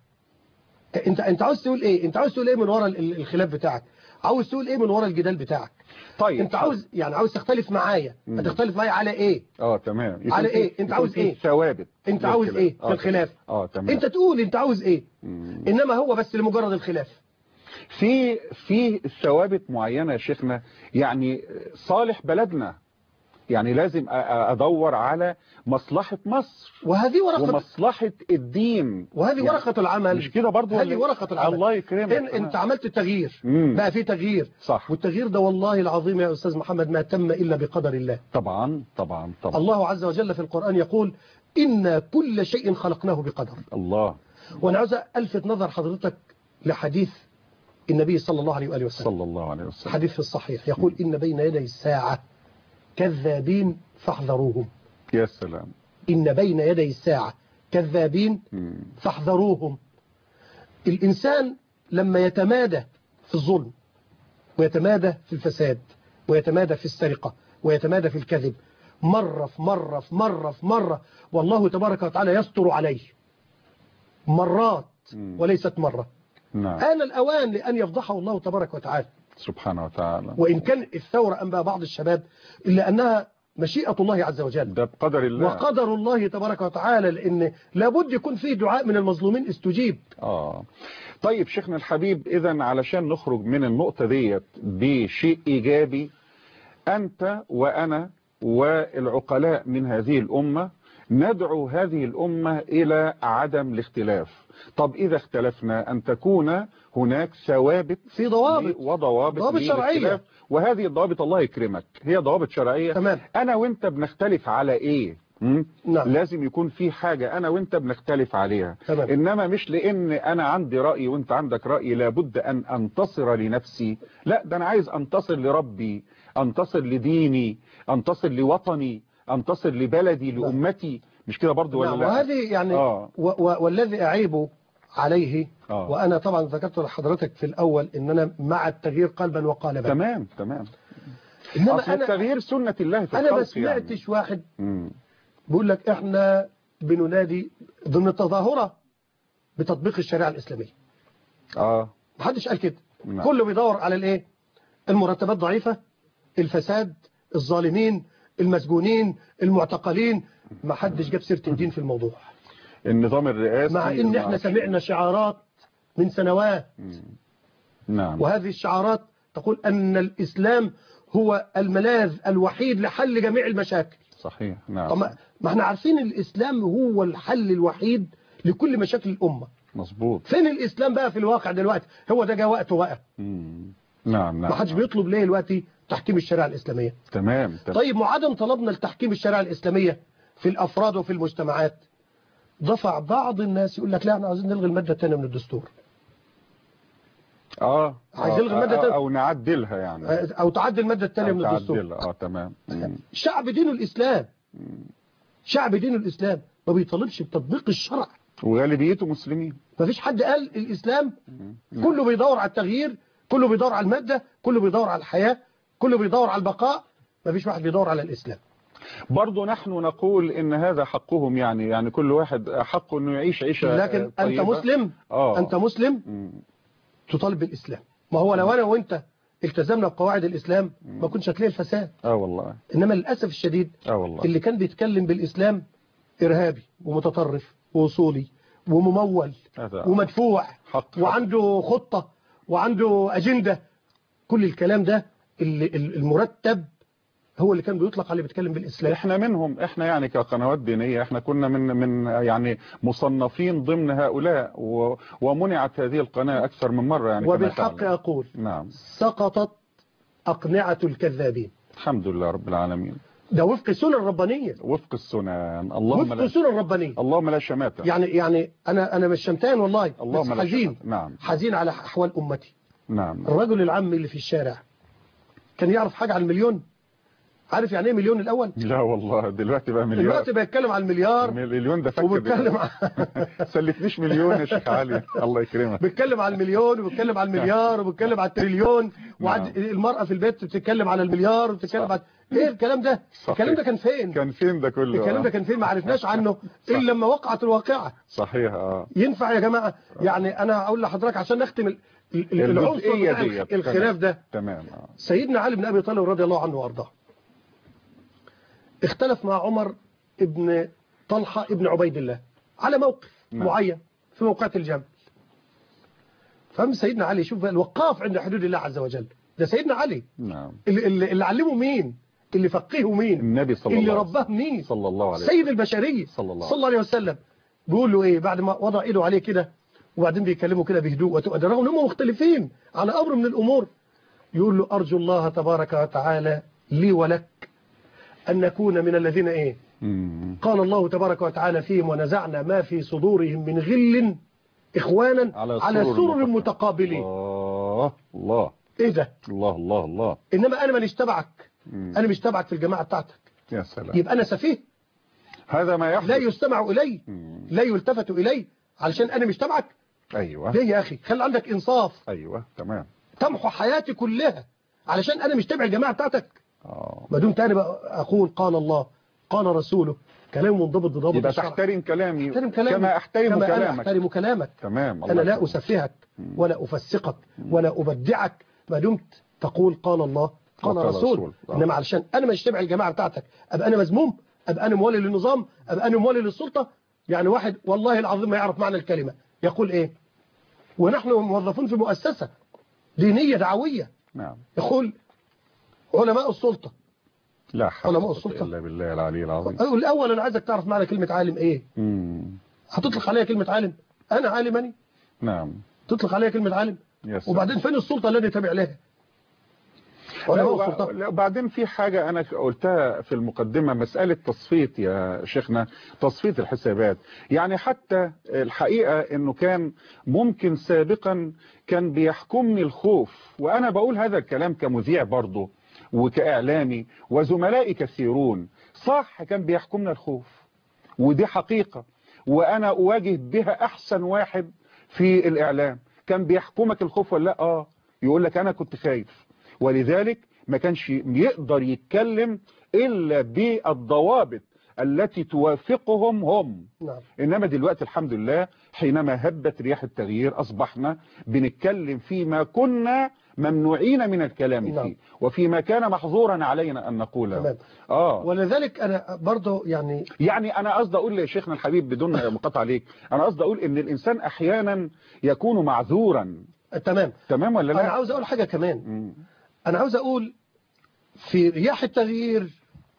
انت انت عاوز تقول ايه انت عاوز تقول ايه من ورا ال- ال- الخلاف بتاعك عاوز تقول ايه من ورا الجدال بتاعك طيب انت عاوز يعني عاوز تختلف معايا مم. هتختلف معايا على ايه اه تمام يكون على في- إيه؟ أنت يكون عاوز في إيه؟ ثوابت انت في عاوز الخلاف. ايه في آه، الخلاف اه تمام انت تقول انت عاوز ايه مم. انما هو بس لمجرد الخلاف في في ثوابت معينة يا شيخنا يعني صالح بلدنا يعني لازم أ- أ- ادور على مصلحة مصر وهذه ورقه ومصلحة الدين وهذه يعني ورقه العمل مش كده برضو هذه ولا- ورقه العمل الله يكرمك إن انت عملت التغيير مم. بقى في تغيير صح والتغيير ده والله العظيم يا استاذ محمد ما تم الا بقدر الله طبعا طبعا طبعا الله عز وجل في القرآن يقول إن كل شيء خلقناه بقدر الله وأنا عاوز ألفت نظر حضرتك لحديث النبي صلى الله عليه وآله وسلم صلى الله عليه وسلم حديث في الصحيح يقول إن بين يدي الساعة كذابين فاحذروهم يا سلام إن بين يدي الساعة كذابين مم. فاحذروهم الإنسان لما يتمادى في الظلم ويتمادى في الفساد ويتمادى في السرقة ويتمادى في الكذب مرة في مرة في مرة في مرة والله تبارك وتعالى يستر عليه مرات مم. وليست مرة نعم آن الأوان لأن يفضحه الله تبارك وتعالى سبحانه وتعالى وإن كان الثورة أنبأ بعض الشباب إلا أنها مشيئة الله عز وجل ده بقدر الله وقدر الله تبارك وتعالى لأن لابد يكون فيه دعاء من المظلومين استجيب آه طيب شيخنا الحبيب إذا علشان نخرج من النقطة ديت بشيء إيجابي أنت وأنا والعقلاء من هذه الأمة ندعو هذه الأمة إلى عدم الاختلاف طب إذا اختلفنا أن تكون هناك ثوابت في ضوابط وضوابط ضوابط شرعية. للاختلاف. وهذه الضوابط الله يكرمك هي ضوابط شرعية تمام أنا وأنت بنختلف على إيه م? نعم لازم يكون في حاجة أنا وأنت بنختلف عليها تمام إنما مش لأن أنا عندي رأي وأنت عندك رأي لابد أن أنتصر لنفسي لا ده أنا عايز أنتصر لربي أنتصر لديني أنتصر لوطني أنتصر لبلدي نعم. لأمتي مش كده برضو ولا نعم لا وهذه يعني آه. و و والذي أعيب عليه آه. وأنا طبعا ذكرت لحضرتك في الأول إن أنا مع التغيير قلبا وقالبا تمام تمام إنما أصل أنا التغيير سنة الله في أنا ما الخلق يعني. سمعتش واحد مم. بيقول لك إحنا بننادي ضمن التظاهرة بتطبيق الشريعة الإسلامية آه محدش قال كده نعم. كله بيدور على الإيه المرتبات ضعيفة الفساد الظالمين المسجونين المعتقلين ما حدش جاب سيرة الدين في الموضوع النظام الرئاسي مع ان احنا معرفش- سمعنا شعارات من سنوات نعم وهذه الشعارات تقول أن الإسلام هو الملاذ الوحيد لحل جميع المشاكل صحيح طب نعم ما ما احنا عارفين الإسلام هو الحل الوحيد لكل مشاكل الأمة مظبوط فين الإسلام بقى في الواقع دلوقتي هو ده جاء وقته بقى مم. نعم نعم ما حدش نعم. بيطلب ليه دلوقتي تحكيم الشريعة الإسلامية تمام تمام طيب وعدم طلبنا لتحكيم الشريعة الإسلامية في الأفراد وفي المجتمعات دفع بعض الناس يقول لك لا احنا عايزين نلغي المادة الثانية من الدستور اه عايز آه، يلغي المادة آه، التانية. او نعدلها يعني أو تعدل المادة الثانية أو من الدستور تعدلها اه تمام مم. شعب دين الإسلام شعب دين الإسلام ما بيطالبش بتطبيق الشرع وغالبيته مسلمين ما فيش حد قال الإسلام كله بيدور على التغيير كله بيدور على المادة كله بيدور على الحياة كله بيدور على البقاء ما فيش واحد بيدور على الإسلام برضو نحن نقول ان هذا حقهم يعني يعني كل واحد حقه انه يعيش عيشه لكن آه، أنت طيبة. مسلم اه أنت مسلم مم. تطالب بالإسلام ما هو لو أنا وأنت التزمنا بقواعد الإسلام ما كنتش هتلاقي الفساد اه والله إنما للأسف الشديد اه والله اللي كان بيتكلم بالإسلام إرهابي ومتطرف ووصولي وممول هذا ومدفوع حق وعنده خطة وعنده أجندة كل الكلام ده اللي المرتب هو اللي كان بيطلق عليه بيتكلم بالإسلام احنا منهم احنا يعني كقنوات دينية احنا كنا من من يعني مصنفين ضمن هؤلاء و ومنعت هذه القناة اكثر من مرة يعني كما وبالحق تعلم. أقول نعم سقطت أقنعة الكذابين الحمد لله رب العالمين ده وفق السنة الربانية وفق السنن اللهم وفق لا السنة الربانية اللهم لا شماتة يعني يعني أنا أنا مش شمتان والله اللهم بس لا حزين شماتة. نعم حزين على أحوال أمتي نعم الرجل العام اللي في الشارع كان يعرف حاجة عن المليون عارف يعني ايه مليون الأول لا والله دلوقتي بقى مليون دلوقتي بيتكلم عن المليار مليون ده فك وبيتكلم عن سلفنيش مليون يا شيخ علي الله يكرمك بيتكلم على المليون وبيتكلم على المليار وبيتكلم على التريليون وعد المرأة في البيت بتتكلم على المليار وبتتكلم على ايه الكلام ده صحيح. الكلام ده كان فين كان فين ده كله الكلام ده كان فين ما عرفناش عنه الا لما وقعت الواقعة صحيح اه ينفع يا جماعة يعني انا اقول لحضرتك عشان نختم ال- ال- العنصر الجزئية بتاع ديت الخلاف ده تمام اه سيدنا علي بن ابي طالب رضي الله عنه وارضاه اختلف مع عمر ابن طلحة ابن عبيد الله على موقف نعم. معين في موقعة الجبل فهم سيدنا علي شوف بقى الوقاف عند حدود الله عز وجل ده سيدنا علي نعم اللي, اللي, اللي علمه مين اللي فقهه مين النبي صلى اللي الله عليه رباه مين صلى الله عليه سيد البشرية صلى الله صلى الله عليه وسلم بيقول له ايه بعد ما وضع ايده عليه كده وبعدين بيكلمه كده بهدوء وتؤدى رغم ان هم مختلفين على امر من الامور يقول له ارجو الله تبارك وتعالى لي ولك ان نكون من الذين ايه مم. قال الله تبارك وتعالى فيهم ونزعنا ما في صدورهم من غل اخوانا على على سرر سرر متقابلين. متقابلين الله الله ايه ده الله الله الله انما انا مانيش تبعك مم. انا مش تبعك في الجماعه بتاعتك يا سلام يبقى انا سفيه هذا ما لا يحدث يستمع الي مم. لا يلتفت الي علشان انا مش تبعك ايوه ليه يا اخي خلي عندك انصاف ايوه تمام تمحو حياتي كلها علشان انا مش تبع الجماعه بتاعتك اه ما دمت انا بقى اقول قال الله قال رسوله كلام منضبط بضابط يبقى الشرع. تحترم كلامي احترم كلامي كما احترم كما أنا كلامك احترم كلامك تمام الله انا لا يكرمك. اسفهك ولا افسقك ولا ابدعك ما دمت تقول قال الله قال وقال رسول رسول. آه. انما علشان انا مش تبع الجماعه بتاعتك ابقى انا مذموم ابقى انا مولي للنظام ابقى انا مولي للسلطه يعني واحد والله العظيم ما يعرف معنى الكلمه يقول ايه ونحن موظفون في مؤسسه دينيه دعويه نعم يقول علماء السلطه لا حول علماء ولا قوة السلطة. الا بالله العلي العظيم أقول الاول انا عايزك تعرف معنى كلمه عالم ايه مم. هتطلق عليها كلمه عالم انا عالمني نعم تطلق عليها كلمه عالم يا سلام. وبعدين فين السلطه الذي تابع لها علماء لا، السلطه لا، وبعدين في حاجة أنا قلتها في المقدمة مسألة تصفية يا شيخنا تصفية الحسابات يعني حتى الحقيقة أنه كان ممكن سابقا كان بيحكمني الخوف وأنا بقول هذا الكلام كمذيع برضه وكإعلامي وزملائي كثيرون صح كان بيحكمنا الخوف ودي حقيقة وأنا أواجه بها أحسن واحد في الإعلام كان بيحكمك الخوف ولا لا آه يقول لك أنا كنت خايف ولذلك ما كانش يقدر يتكلم إلا بالضوابط التي توافقهم هم نعم إنما دلوقتي الحمد لله حينما هبت رياح التغيير أصبحنا بنتكلم فيما كنا ممنوعين من الكلام نعم. فيه وفيما كان محظورا علينا أن نقوله تمام. آه ولذلك أنا برضو يعني يعني انا قصدي اقول لشيخنا الحبيب بدون مقاطعه عليك انا قصدي اقول ان الانسان احيانا يكون معذورا تمام تمام ولا أنا لا عاوز أقول حاجة كمان مم. أنا عاوز أقول في رياح التغيير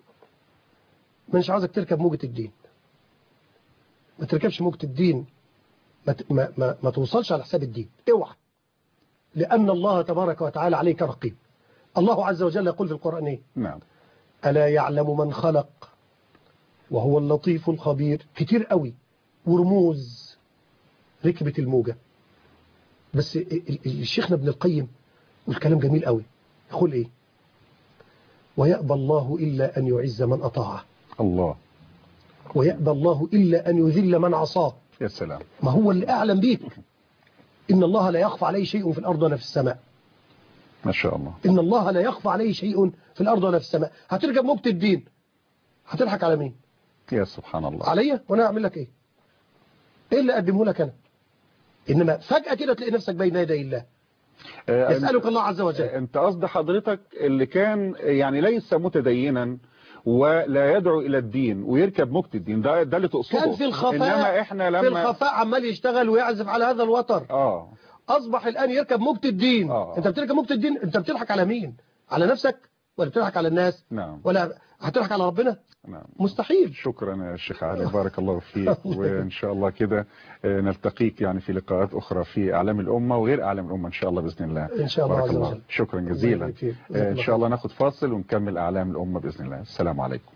مش عاوزك تركب موجة الدين ما تركبش موجة الدين ما, ت- ما, ما, ما توصلش على حساب الدين اوعى لأن الله تبارك وتعالى عليك رقيب الله عز وجل يقول في القرآن إيه نعم ألا يعلم من خلق وهو اللطيف الخبير كتير قوي ورموز ركبت الموجة بس ال- ال- الشيخنا ابن القيم والكلام جميل قوي يقول ايه ويأبى الله إلا أن يعز من أطاعه الله ويأبى الله إلا أن يذل من عصاه يا سلام ما هو اللي أعلم بيك إن الله لا يخفى عليه شيء في الأرض ولا في السماء ما شاء الله إن الله لا يخفى عليه شيء في الأرض ولا في السماء هتركب موجة الدين هتضحك على مين يا سبحان الله عليا وانا اعمل لك ايه ايه اللي اقدمه لك انا انما فجأة كده تلاقي نفسك بين يدي الله آه، يسألك الله عز وجل انت قصد حضرتك اللي كان يعني ليس متدينا ولا يدعو الى الدين ويركب موجة الدين ده ده اللي تقصده كان في الخفاء انما احنا في لما الخفاء عمال يشتغل ويعزف على هذا الوتر اه اصبح الان يركب موجة الدين آه. انت بتركب موجة الدين انت بتضحك على مين على نفسك ولا بتضحك على الناس نعم ولا هتضحك على ربنا نعم مستحيل شكرا يا شيخ علي بارك الله فيك وان شاء الله كده آه، نلتقيك يعني في لقاءات اخرى في اعلام الامه وغير اعلام الامه ان شاء الله باذن الله إن شاء الله بارك عز الله وجل. شكرا الله جزيلا يبارك فيك. آه، ان شاء الله ناخد فاصل ونكمل اعلام الامه باذن الله السلام عليكم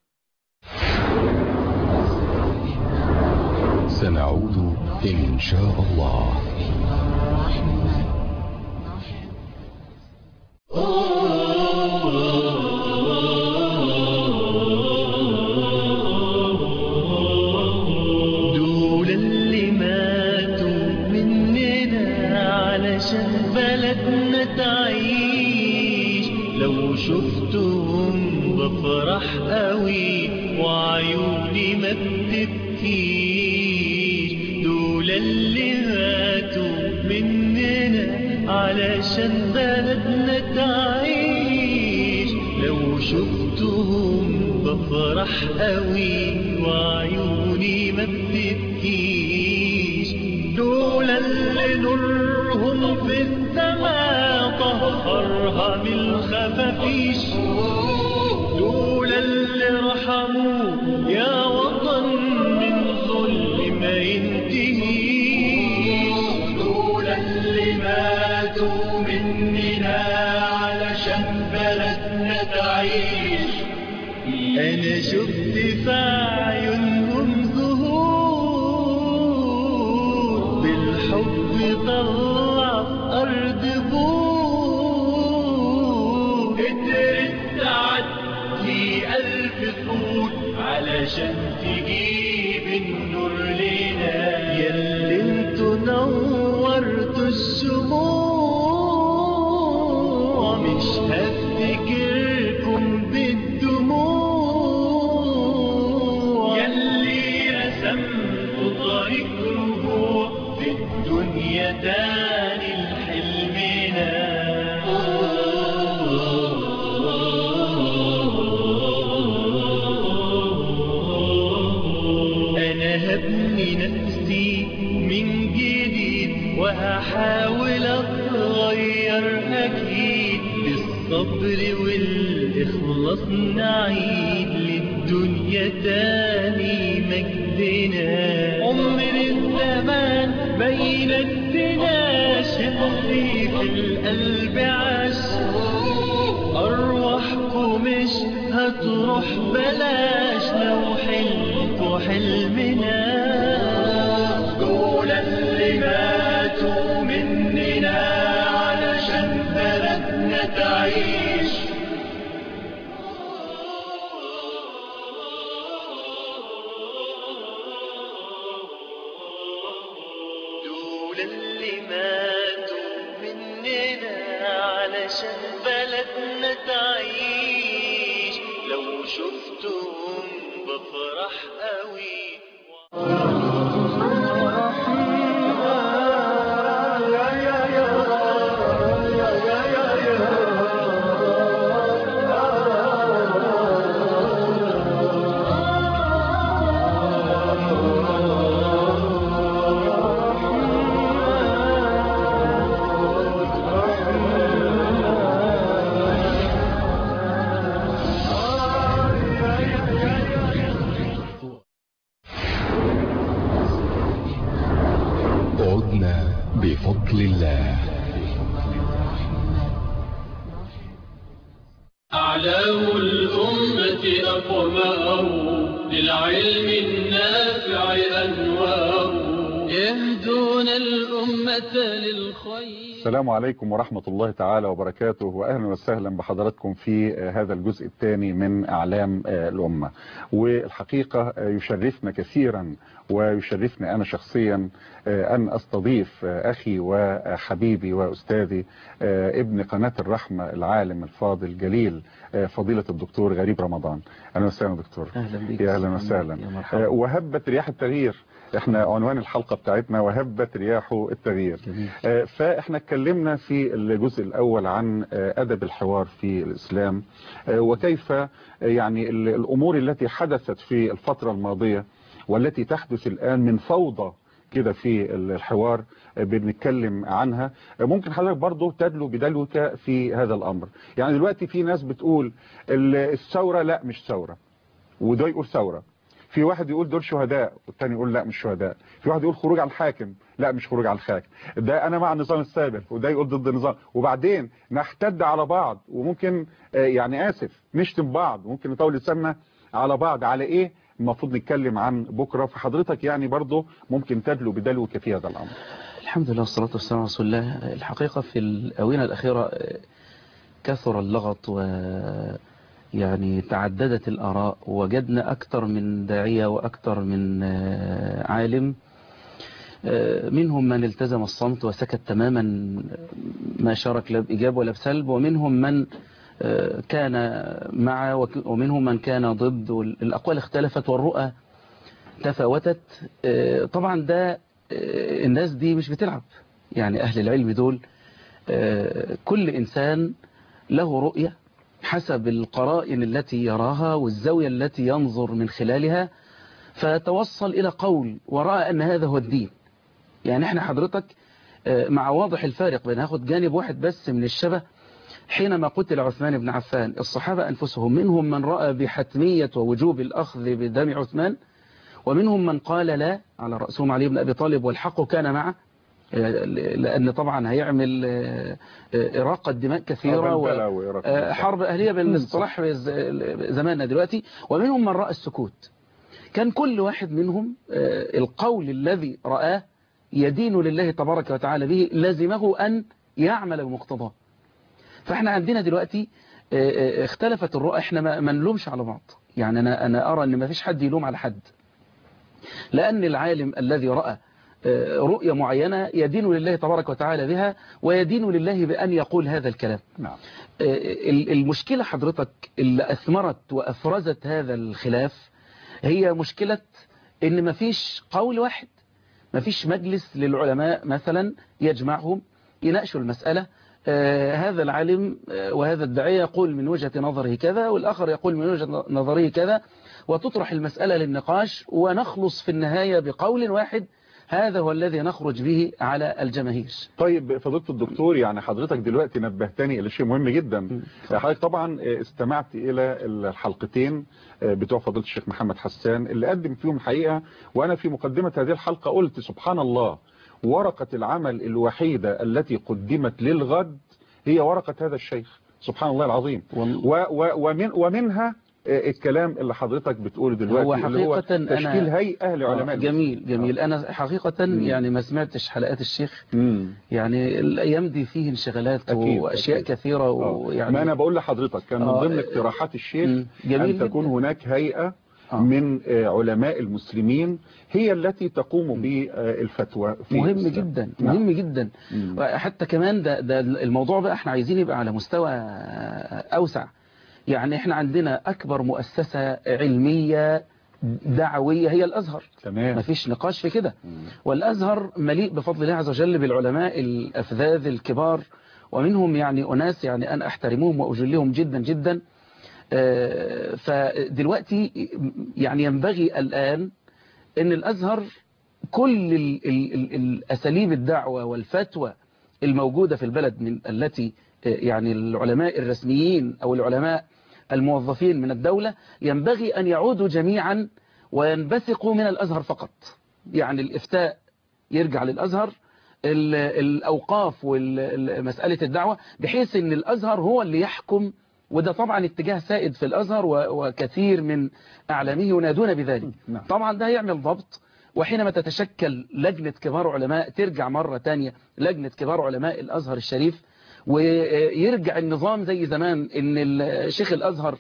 سنعود إن شاء الله دول اللي ماتوا مننا علشان بلدنا تعيش لو شفتهم بفرح قوي وعيوني ما بتبكيش دول اللي ماتوا مننا علشان بلدنا تعيش لو شفتهم بفرح قوي وعيوني ما بتبكيش دول اللي نورهم في السماء طهرها من الخفافيش دول اللي رحموا يا وطن من ظلم ما ينتهيش دول اللي ماتوا مننا علشان بلدنا تعيش أنا شفت في عيونهم زهور بالحب طلع أرض بور قدرت تعدي ألف سور علشان تجيب النور لنا ياللي انتوا نورتوا الشموع مش هفتكركم بالدموع ياللي رسمتوا طريق رجوع في الدنيا تاني لحلمنا أنا هبني نفسي من جديد وهحاول أتغير أكيد بالصبر والإخلاص نعيد للدنيا تاني مجدنا عمر الزمان بين الدناش اللي في القلب عاش أرواحكم مش هتروح بلاش لو حلمكوا حلمنا دول اللي ماتوا مننا علشان بلدنا تعيش دول اللي ماتوا مننا علشان بلدنا تعيش لو شفتهم بفرح افرح قوي عدنا بفضل الله أعلام الأمة أقمار للعلم النافع أنوار يهدون الأمة للخير السلام عليكم ورحمة الله تعالى وبركاته وأهلا وسهلا بحضراتكم في آه، هذا الجزء الثاني من أعلام آه، الأمة والحقيقة آه، يشرفنا كثيرا ويشرفني أنا شخصيا آه، أن أستضيف آه، أخي وحبيبي وأستاذي آه، ابن قناة الرحمة العالم الفاضل الجليل آه، فضيلة الدكتور غريب رمضان أهلا وسهلا دكتور أهلا بك يا أهلا وسهلا يا مرحبا آه، وهبت رياح التغيير احنا عنوان الحلقة بتاعتنا وهبت رياح التغيير جميل. آه، فاحنا اتكلمنا في الجزء الاول عن آه، ادب الحوار في الاسلام آه، وكيف آه، يعني ال- الامور التي حدثت في الفترة الماضية والتي تحدث الان من فوضى كده في الحوار آه، بنتكلم عنها آه، ممكن حضرتك برضو تدلو بدلوك في هذا الامر يعني دلوقتي في ناس بتقول ال- الثورة لا مش ثورة وده يقول ثورة في واحد يقول دول شهداء والتاني يقول لا مش شهداء في واحد يقول خروج على الحاكم لا مش خروج على الحاكم ده انا مع النظام السابق وده يقول ضد النظام وبعدين نحتد على بعض وممكن آه، يعني اسف نشتم بعض وممن نطول لساننا على بعض على ايه المفروض نتكلم عن بكرة فحضرتك يعني برضو ممكن تدلو بدلوك في هذا الامر الحمد لله والصلاة والسلام على رسول الله الحقيقة في الآونة الأخيرة آه، كثر اللغط و يعني تعددت الآراء وجدنا أكثر من داعية وأكثر من آه، عالم آه، منهم من التزم الصمت وسكت تماما ما شارك لا بإيجاب ولا بسلب ومنهم من آه، كان مع وك- ومنهم من كان ضد والأقوال اختلفت والرؤى تفاوتت آه، طبعا ده آه، الناس دي مش بتلعب يعني أهل العلم دول آه، كل إنسان له رؤية حسب القرائن التي يراها والزاوية التي ينظر من خلالها فتوصل إلى قول ورأى أن هذا هو الدين يعني احنا حضرتك آه، مع واضح الفارق بين هاخد جانب واحد بس من الشبه حينما قتل عثمان بن عفان الصحابة أنفسهم منهم من رأى بحتمية ووجوب الأخذ بدم عثمان ومنهم من قال لا على رأسهم علي بن أبي طالب والحق كان معه آه، لأن طبعا هيعمل آه، آه، إراقة دماء كثيرة و- بلبلة وإراقة آه، دماء. حرب أهلية بالاصطلاح ز- زماننا دلوقتي ومنهم من رأى السكوت كان كل واحد منهم آه، القول الذي رآه يدين لله تبارك وتعالى به لازمه أن يعمل بمقتضاه فاحنا عندنا دلوقتي آه، آه، اختلفت الرؤى احنا ما ما نلومش على بعض يعني انا انا ارى ان ما فيش حد يلوم على حد لان العالم الذي راى آه، رؤية معينة يدين لله تبارك وتعالى بها ويدين لله بأن يقول هذا الكلام نعم آه، ال- المشكلة حضرتك اللي أثمرت وأفرزت هذا الخلاف هي مشكلة إن مفيش قول واحد مفيش مجلس للعلماء مثلا يجمعهم يناقشوا المسألة آه، هذا العالم آه، وهذا الداعية يقول من وجهة نظره كذا والآخر يقول من وجهة نظره كذا وتطرح المسألة للنقاش ونخلص في النهاية بقول واحد هذا هو الذي نخرج به على الجماهير طيب فضيلة الدكتور يعني حضرتك دلوقتي نبهتني إلى شيء مهم جدا حضرتك طبعا استمعت إلى الحلقتين بتوع فضيلة الشيخ محمد حسان اللي قدم فيهم حقيقة وأنا في مقدمة هذه الحلقة قلت سبحان الله ورقة العمل الوحيدة التي قدمت للغد هي ورقة هذا الشيخ سبحان الله العظيم وال- و و ومن ومنها الكلام اللي حضرتك بتقوله دلوقتي هو اللي هو حقيقة أنا- تشكيل هيئة لعلماء آه، جميل جميل أنا حقيقة مم. يعني ما سمعتش حلقات الشيخ مم. يعني الأيام دي فيه انشغالات أكيد، وأشياء أكيد. كثيرة آه. ويعني ما انا بقول لحضرتك كان من آه، ضمن اقتراحات الشيخ مم. جميل ان تكون جداً. هناك هيئة آه. من آه، علماء المسلمين هي التي تقوم بالفتوى في مهم الإسلام. جدا نعم. مهم جدا مم. وحتى كمان ده, ده الموضوع بقى احنا عايزين يبقى على مستوى أوسع يعني احنا عندنا أكبر مؤسسة علمية دعوية هي الأزهر تمام مفيش نقاش في كده والأزهر مليء بفضل الله عز وجل بالعلماء الأفذاذ الكبار ومنهم يعني أناس يعني أنا أحترمهم وأجلهم جدا جدا آه، فدلوقتي يعني ينبغي الآن أن الأزهر كل ال ال ال الأساليب الدعوة والفتوى الموجودة في البلد من التي آه، يعني العلماء الرسميين أو العلماء الموظفين من الدولة ينبغي أن يعودوا جميعا وينبثقوا من الأزهر فقط يعني الإفتاء يرجع للأزهر ال- الأوقاف ومسألة الدعوة بحيث أن الأزهر هو اللي يحكم وده طبعا اتجاه سائد في الأزهر و- وكثير من أعلامه ينادون بذلك نعم. طبعا ده يعمل ضبط وحينما تتشكل لجنة كبار علماء ترجع مرة تانية لجنة كبار علماء الأزهر الشريف ويرجع النظام زي زمان ان الشيخ الأزهر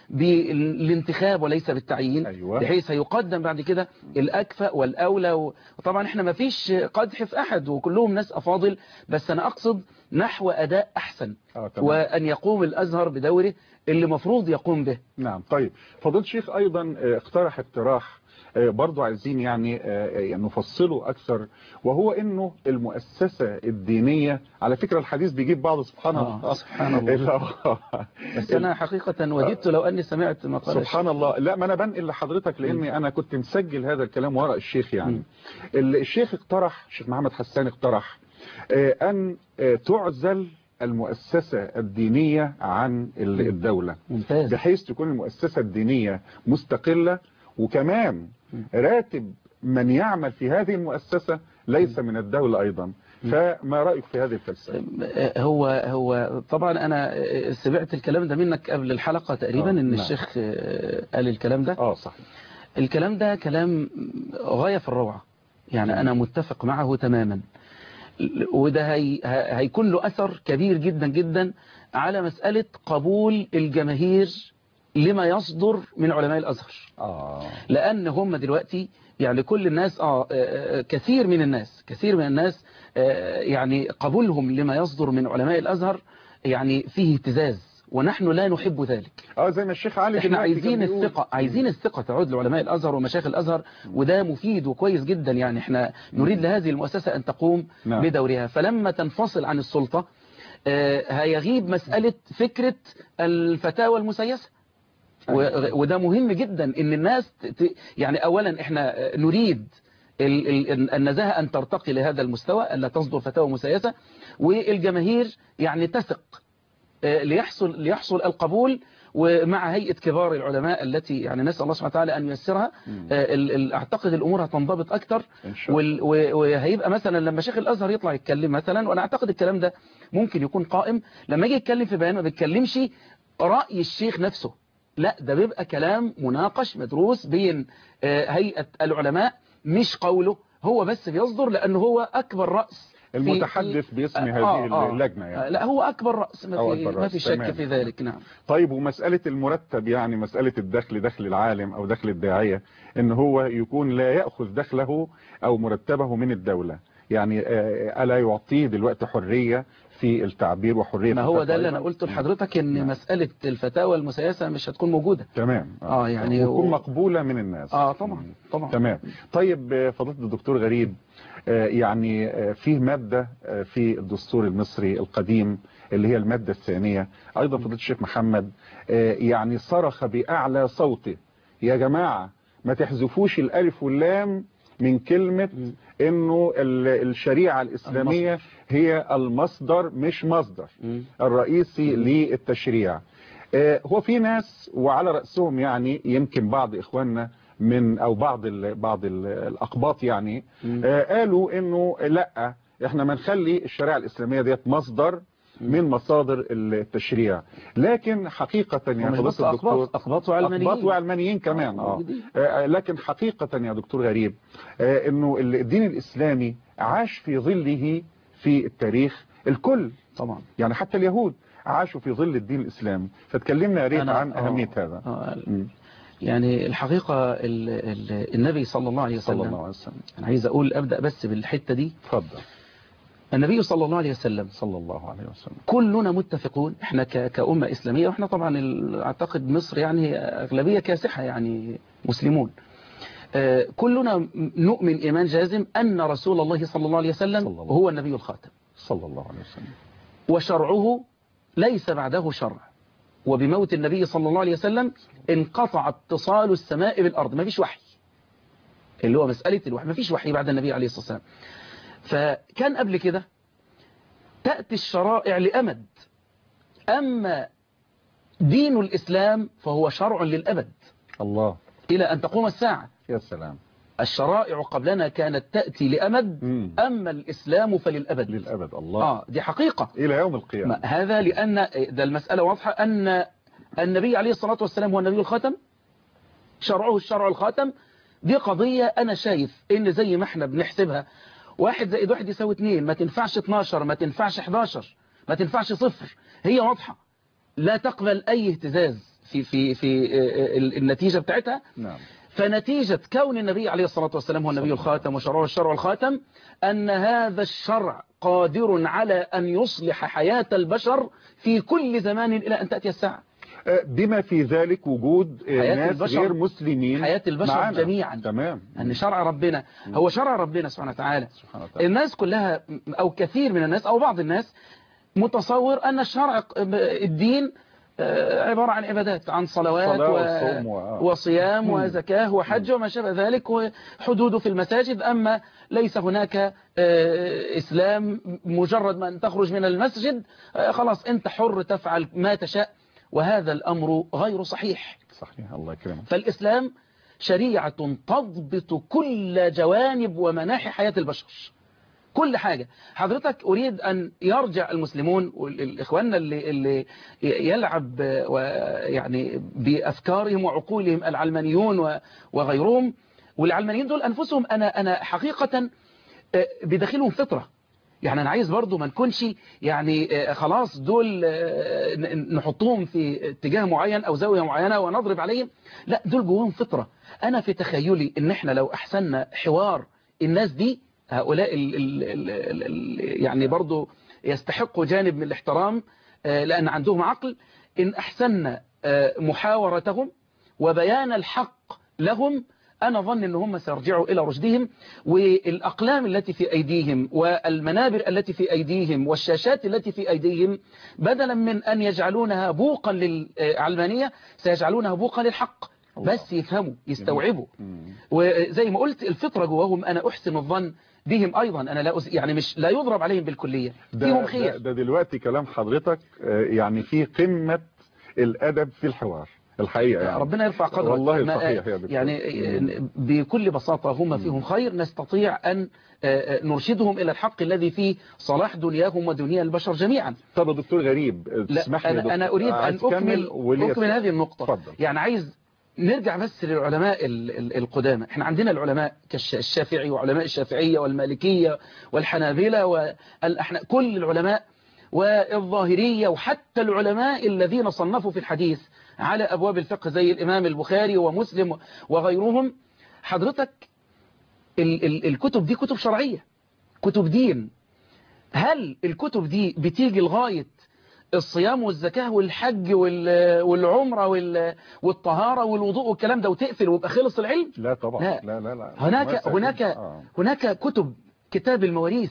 بالانتخاب وليس بالتعيين أيوة. بحيث هيقدم بعد كده الأكفأ والأولى و- وطبعا احنا ما فيش قدح في أحد وكلهم ناس أفاضل بس أنا أقصد نحو أداء أحسن آه، تمام. وأن يقوم الأزهر بدوره اللي مفروض يقوم به نعم طيب فضيلة الشيخ أيضا آه، اقترح اقتراح آه، برضو عايزين يعني آه، آه، نفصله أكثر وهو أنه المؤسسة الدينية على فكرة الحديث بيجيب بعض سبحان آه، الله سبحان الله. بس أنا حقيقة وددت لو أني سمعت ما قال سبحان الله لا ما انا بنقل لحضرتك لاني انا كنت مسجل هذا الكلام وراء الشيخ يعني ال- الشيخ اقترح الشيخ محمد حسان اقترح آه، ان آه، تعزل المؤسسة الدينية عن ال- الدولة ممتاز بحيث تكون المؤسسة الدينية مستقلة وكمان راتب من يعمل في هذه المؤسسة ليس من الدولة أيضا فما رأيك في هذه الفلسفة هو هو طبعا انا سمعت الكلام ده منك قبل الحلقة تقريبا آه، ان نعم. الشيخ آه، قال الكلام ده اه صحيح الكلام ده كلام غاية في الروعة يعني انا متفق معه تماما وده هي هيكون له اثر كبير جدا جدا على مسألة قبول الجماهير لما يصدر من علماء الازهر اه لان هم دلوقتي يعني كل الناس آه آه، كثير من الناس كثير من الناس آه، يعني قبولهم لما يصدر من علماء الازهر يعني فيه اهتزاز ونحن لا نحب ذلك اه زي ما الشيخ علي احنا دلوقتي عايزين كان بيقول. الثقة عايزين الثقة تعود لعلماء الازهر ومشايخ الازهر وده مفيد وكويس جدا يعني احنا نريد لهذه المؤسسة ان تقوم نعم. بدورها فلما تنفصل عن السلطة آه، هيغيب مسألة فكرة الفتاوى المسيسة و- وده مهم جدا ان الناس ت- ت- يعني اولا احنا آه، نريد ال- ال- النزاهة ان ترتقي لهذا المستوى الا تصدر فتاوى مسيسة والجماهير يعني تثق آه، ليحصل ليحصل القبول ومع هيئة كبار العلماء التي يعني نسأل الله سبحانه وتعالى أن ييسرها آه، ال- ال- أعتقد الأمور هتنضبط أكتر إن شاء الله. وال- و- وهيبقى مثلا لما شيخ الأزهر يطلع يتكلم مثلا وأنا أعتقد الكلام ده ممكن يكون قائم لما يجي يتكلم في بيان ما بيتكلمش رأي الشيخ نفسه لا ده بيبقى كلام مناقش مدروس بين آه، هيئة العلماء مش قوله هو بس بيصدر لأنه هو أكبر رأس في- المتحدث في- باسم آه، هذه آه، اللجنة يعني. آه، لا هو أكبر رأس ما أو في, أكبر ما رأس، في شك تمام. في ذلك نعم طيب ومسألة المرتب يعني مسألة الدخل دخل العالم أو دخل الداعية إن هو يكون لا يأخذ دخله أو مرتبه من الدولة يعني آه، ألا يعطيه دلوقتي حرية في التعبير وحرية ما في هو ده الفتوى اللي أنا أيضاً؟ قلته لحضرتك إن نعم. مسألة الفتاوى المسيسة مش هتكون موجودة تمام آه، يعني وتكون و- مقبولة من الناس آه طبعا طبعا تمام طيب آه، فضيلة الدكتور غريب آه، يعني آه، فيه مادة آه، في الدستور المصري القديم اللي هي المادة الثانية أيضا فضيلة الشيخ محمد آه، يعني صرخ بأعلى صوته يا جماعة ما تحذفوش الألف واللام من كلمة انه ال- الشريعة الإسلامية هي المصدر مش مصدر مم. الرئيسي للتشريع آه، هو في ناس وعلى رأسهم يعني يمكن بعض إخواننا من أو بعض ال بعض ال الأقباط يعني آه، قالوا إنه لا إحنا ما نخلي الشريعة الإسلامية ديت مصدر من مصادر التشريع لكن حقيقة يا ومش بس فضيلة الدكتور أقباط أقباط وعلمانيين أقباط وعلمانيين كمان آه، آه. موجودين. آه، لكن حقيقة يا دكتور غريب آه، انه الدين الاسلامي عاش في ظله في التاريخ الكل طبعا يعني حتى اليهود عاشوا في ظل الدين الاسلامي فتكلمنا يا ريت أنا- عن آه، اهمية هذا آه، مم. يعني الحقيقة ال ال النبي صلى الله عليه صلى وسلم الله عليه وسلم أنا عايز أقول أبدأ بس بالحتة دي اتفضل النبي صلى الله عليه وسلم صلى الله عليه وسلم كلنا متفقون احنا ك- كأمة إسلامية واحنا طبعا ال- اعتقد مصر يعني أغلبية كاسحة يعني مسلمون آه، كلنا نؤمن إيمان جازم أن رسول الله صلى الله عليه وسلم صلى الله. هو النبي الخاتم صلى الله عليه وسلم وشرعه ليس بعده شرع وبموت النبي صلى الله عليه وسلم انقطع اتصال السماء بالأرض ما فيش وحي اللي هو مسألة الوحي ما فيش وحي بعد النبي عليه الصلاة والسلام فكان قبل كده تأتي الشرائع لأمد أما دين الإسلام فهو شرع للأبد الله إلى أن تقوم الساعة يا سلام الشرائع قبلنا كانت تأتي لأمد مم. أما الإسلام فللأبد للأبد الله آه دي حقيقة إلى يوم القيامة ما هذا لأن ده المسألة واضحة أن النبي عليه الصلاة والسلام هو النبي الخاتم شرعه الشرع الخاتم دي قضية أنا شايف إن زي ما احنا بنحسبها واحد زائد واحد يساوي اتنين ما تنفعش 12 ما تنفعش 11 ما تنفعش صفر هي واضحة لا تقبل أي اهتزاز في في في آه، آه، النتيجة بتاعتها نعم فنتيجة كون النبي عليه الصلاة والسلام هو النبي الخاتم وشرعه الشرع الخاتم أن هذا الشرع قادر على أن يصلح حياة البشر في كل زمان إلى أن تأتي الساعة آه، بما في ذلك وجود آه، حياة ناس البشر- غير مسلمين حياة البشر معانا. جميعا. تمام أن شرع ربنا هو شرع ربنا سبحانه وتعالى سبحانه وتعالى الناس كلها أو كثير من الناس أو بعض الناس متصور أن الشرع الدين آه، عبارة عن عبادات عن صلوات صلاة و... والصوم و- وصيام مم. وزكاة وحج وما شابه ذلك وحدود في المساجد أما ليس هناك آه، إسلام مجرد ما أن تخرج من المسجد آه، خلاص أنت حر تفعل ما تشاء وهذا الأمر غير صحيح صحيح الله يكرمك فالإسلام شريعة تضبط كل جوانب ومناحي حياة البشر كل حاجة حضرتك أريد أن يرجع المسلمون والإخواننا اللي, اللي يلعب يعني بأفكارهم وعقولهم العلمانيون و- وغيرهم والعلمانيين دول أنفسهم أنا, أنا حقيقة آه، بداخلهم فطرة يعني أنا عايز برضو ما نكونش يعني آه، خلاص دول آه، ن- نحطهم في اتجاه معين أو زاوية معينة ونضرب عليهم لا دول جواهم فطرة أنا في تخيلي إن إحنا لو أحسننا حوار الناس دي هؤلاء ال ال ال ال ال يعني برضو يستحقوا جانب من الاحترام آه، لأن عندهم عقل إن أحسننا آه، محاورتهم وبيان الحق لهم أنا ظن أن هم سيرجعوا إلى رشدهم والأقلام التي في أيديهم والمنابر التي في أيديهم والشاشات التي في أيديهم بدلا من أن يجعلونها بوقا للعلمانية سيجعلونها بوقا للحق الله. بس يفهموا يستوعبوا مم. وزي ما قلت الفطرة جواهم أنا أحسن الظن بهم أيضا أنا لا أز... يعني مش لا يضرب عليهم بالكلية ده, فيهم ده, خير ده دلوقتي كلام حضرتك آه، يعني في قمة الأدب في الحوار الحقيقة يعني ربنا يرفع قدرك والله ما- صحيح يا دكتور. يعني بكل بساطة هم فيهم خير نستطيع أن آه، آه، نرشدهم إلى الحق الذي فيه صلاح دنياهم ودنيا البشر جميعا طب يا دكتور غريب لا تسمح لي يا أنا, دكتور. أنا أريد أن عايز تكمل أكمل, وليه أكمل هذه النقطة اتفضل. يعني عايز نرجع بس للعلماء ال- ال- القدامى احنا عندنا العلماء كالشافعي وعلماء الشافعية والمالكية والحنابلة والأحنا كل العلماء والظاهرية وحتى العلماء الذين صنفوا في الحديث على أبواب الفقه زي الإمام البخاري ومسلم وغيرهم حضرتك ال ال الكتب دي كتب شرعية كتب دين هل الكتب دي بتيجي لغاية الصيام والزكاة والحج وال- والعمرة وال- والطهارة والوضوء والكلام ده وتقفل ويبقى خلص العلم لا طبعا لا. لا لا لا هناك ما سهل. هناك آه. هناك كتب كتاب المواريث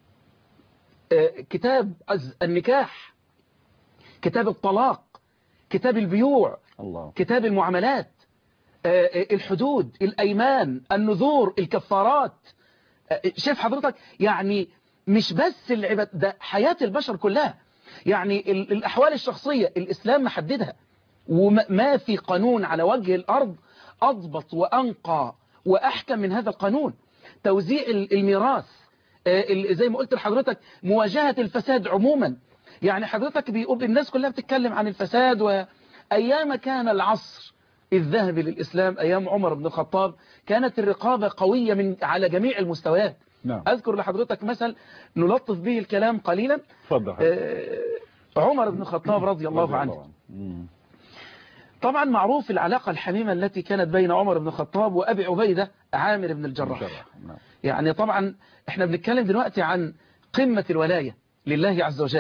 آه، كتاب الز- النكاح كتاب الطلاق كتاب البيوع الله كتاب المعاملات آه، آه، الحدود الأيمان النذور الكفارات آه، شايف حضرتك يعني مش بس العباد ده حياة البشر كلها يعني ال- الأحوال الشخصية الإسلام محددها وما في قانون على وجه الأرض أضبط وأنقى وأحكم من هذا القانون توزيع ال- الميراث آه، ال- زي ما قلت لحضرتك مواجهة الفساد عموما يعني حضرتك بيقول الناس كلها بتتكلم عن الفساد وأيام كان العصر الذهبي للإسلام أيام عمر بن الخطاب كانت الرقابة قوية من على جميع المستويات نعم أذكر لحضرتك مثل نلطف به الكلام قليلا اتفضل حضرتك. آه، عمر بن الخطاب رضي الله عنه مم. طبعا معروف العلاقة الحميمة التي كانت بين عمر بن الخطاب وأبي عبيدة عامر بن الجراح مجرح. نعم. يعني طبعا احنا بنتكلم دلوقتي عن قمة الولاية لله عز وجل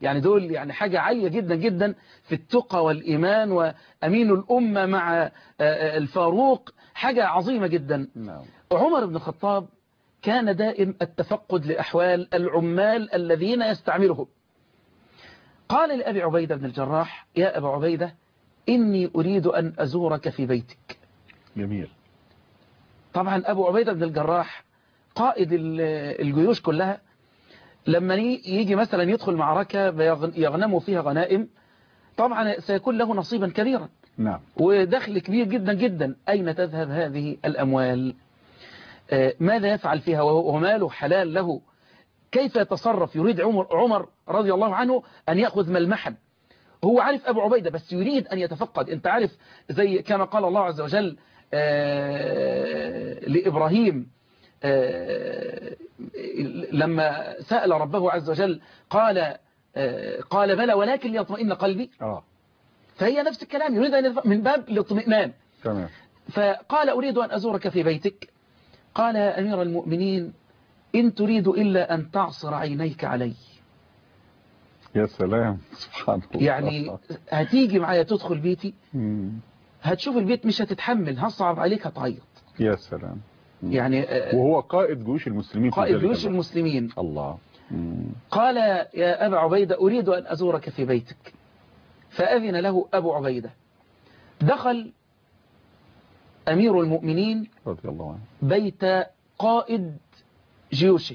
يعني دول يعني حاجة عالية جدا جدا في التقى والإيمان وأمين الأمة مع آه، آه، الفاروق حاجة عظيمة جدا نعم عمر بن الخطاب كان دائم التفقد لأحوال العمال الذين يستعملهم قال لأبي عبيدة بن الجراح يا أبا عبيدة إني أريد أن أزورك في بيتك جميل طبعا أبو عبيدة بن الجراح قائد ال- الجيوش كلها لما ي- يجي مثلا يدخل معركة بيغن- يغنموا فيها غنائم طبعا سيكون له نصيبا كبيرا نعم ودخل كبير جدا جدا أين تذهب هذه الأموال آه، ماذا يفعل فيها وهو- وماله حلال له كيف يتصرف يريد عمر, عمر رضي الله عنه أن يأخذ ملمحا هو عارف أبو عبيدة بس يريد أن يتفقد أنت عارف زي كما قال الله عز وجل آه، لإبراهيم آه، لما سأل ربه عز وجل قال آه، قال بلى ولكن ليطمئن قلبي اه فهي نفس الكلام يريد أن يتف- من باب الاطمئنان تمام فقال أريد أن أزورك في بيتك قال يا أمير المؤمنين إن تريد إلا أن تعصر عينيك علي يا سلام سبحان الله يعني هتيجي معايا تدخل بيتي مم. هتشوف البيت مش هتتحمل هصعب عليك هتعيط يا سلام مم. يعني آه، وهو قائد جيوش المسلمين في قائد ذلك جيوش الوقت. المسلمين الله مم. قال يا أبا عبيدة أريد أن أزورك في بيتك فأذن له أبو عبيدة دخل أمير المؤمنين رضي الله عنه بيت قائد جيوشه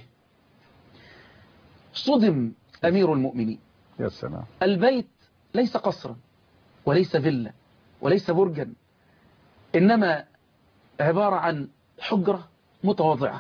صدم أمير المؤمنين يا سلام البيت ليس قصرا وليس فيلا وليس برجا إنما عبارة عن حجرة متواضعة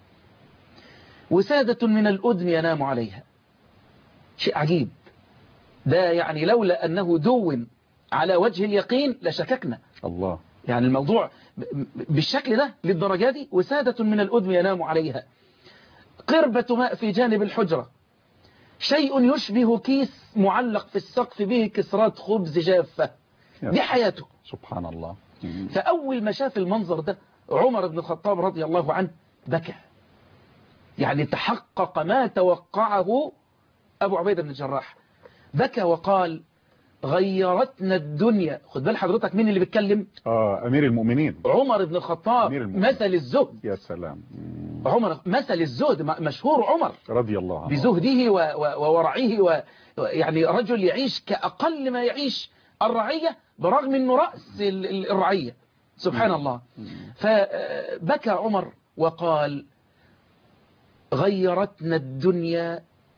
وسادة من الأدم ينام عليها شيء عجيب ده يعني لولا أنه دون على وجه اليقين لشككنا الله يعني الموضوع ب- ب- بالشكل ده للدرجة دي وسادة من الأدم ينام عليها قربة ماء في جانب الحجرة شيء يشبه كيس معلق في السقف به كسرات خبز جافة يا دي حياته سبحان الله مم. فأول ما شاف المنظر ده عمر بن الخطاب رضي الله عنه بكى يعني تحقق ما توقعه أبو عبيدة بن الجراح بكى وقال غيرتنا الدنيا خد بال حضرتك مين اللي بيتكلم اه امير المؤمنين عمر بن الخطاب أمير المؤمنين. مثل الزهد يا سلام مم. عمر مثل الزهد م- مشهور عمر رضي الله عنه بزهده و- و- وورعه و يعني رجل يعيش كأقل ما يعيش الرعية برغم أنه رأس ال- ال- الرعية سبحان الله فبكى عمر وقال غيرتنا الدنيا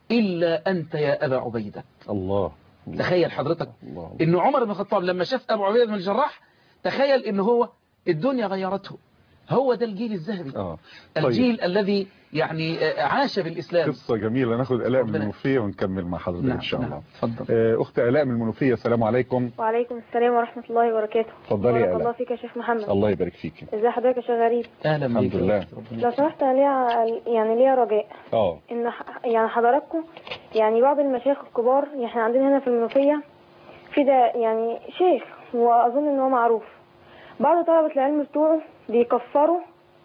إلا أنت يا أبا عبيدة الله الله. تخيل حضرتك الله إنه عمر بن الخطاب لما شاف أبو عبيدة بن الجراح تخيل إنه هو الدنيا غيرته هو ده الجيل الذهبي اه طيب الجيل الذي يعني آه، عاش بالإسلام قصة جميلة ناخد آلاء من ربنا- المنوفية ونكمل مع حضرتك نعم إن شاء نعم الله تفضل آه، أخت آلاء من المنوفية السلام عليكم وعليكم السلام ورحمة الله وبركاته اتفضلي يا بارك آلاء. الله فيك يا شيخ محمد الله يبارك فيك ازي حضرتك يا شيخ غريب أهلا الحمد بك لله. ربنا لو سمحت انا ليا يعني ليا رجاء اه ان ح- يعني حضراتكم يعني بعض المشايخ الكبار يعني احنا عندنا هنا في المنوفية في ده يعني شيخ واظن ان هو معروف بعض طلبة العلم بتوعه بيكفروا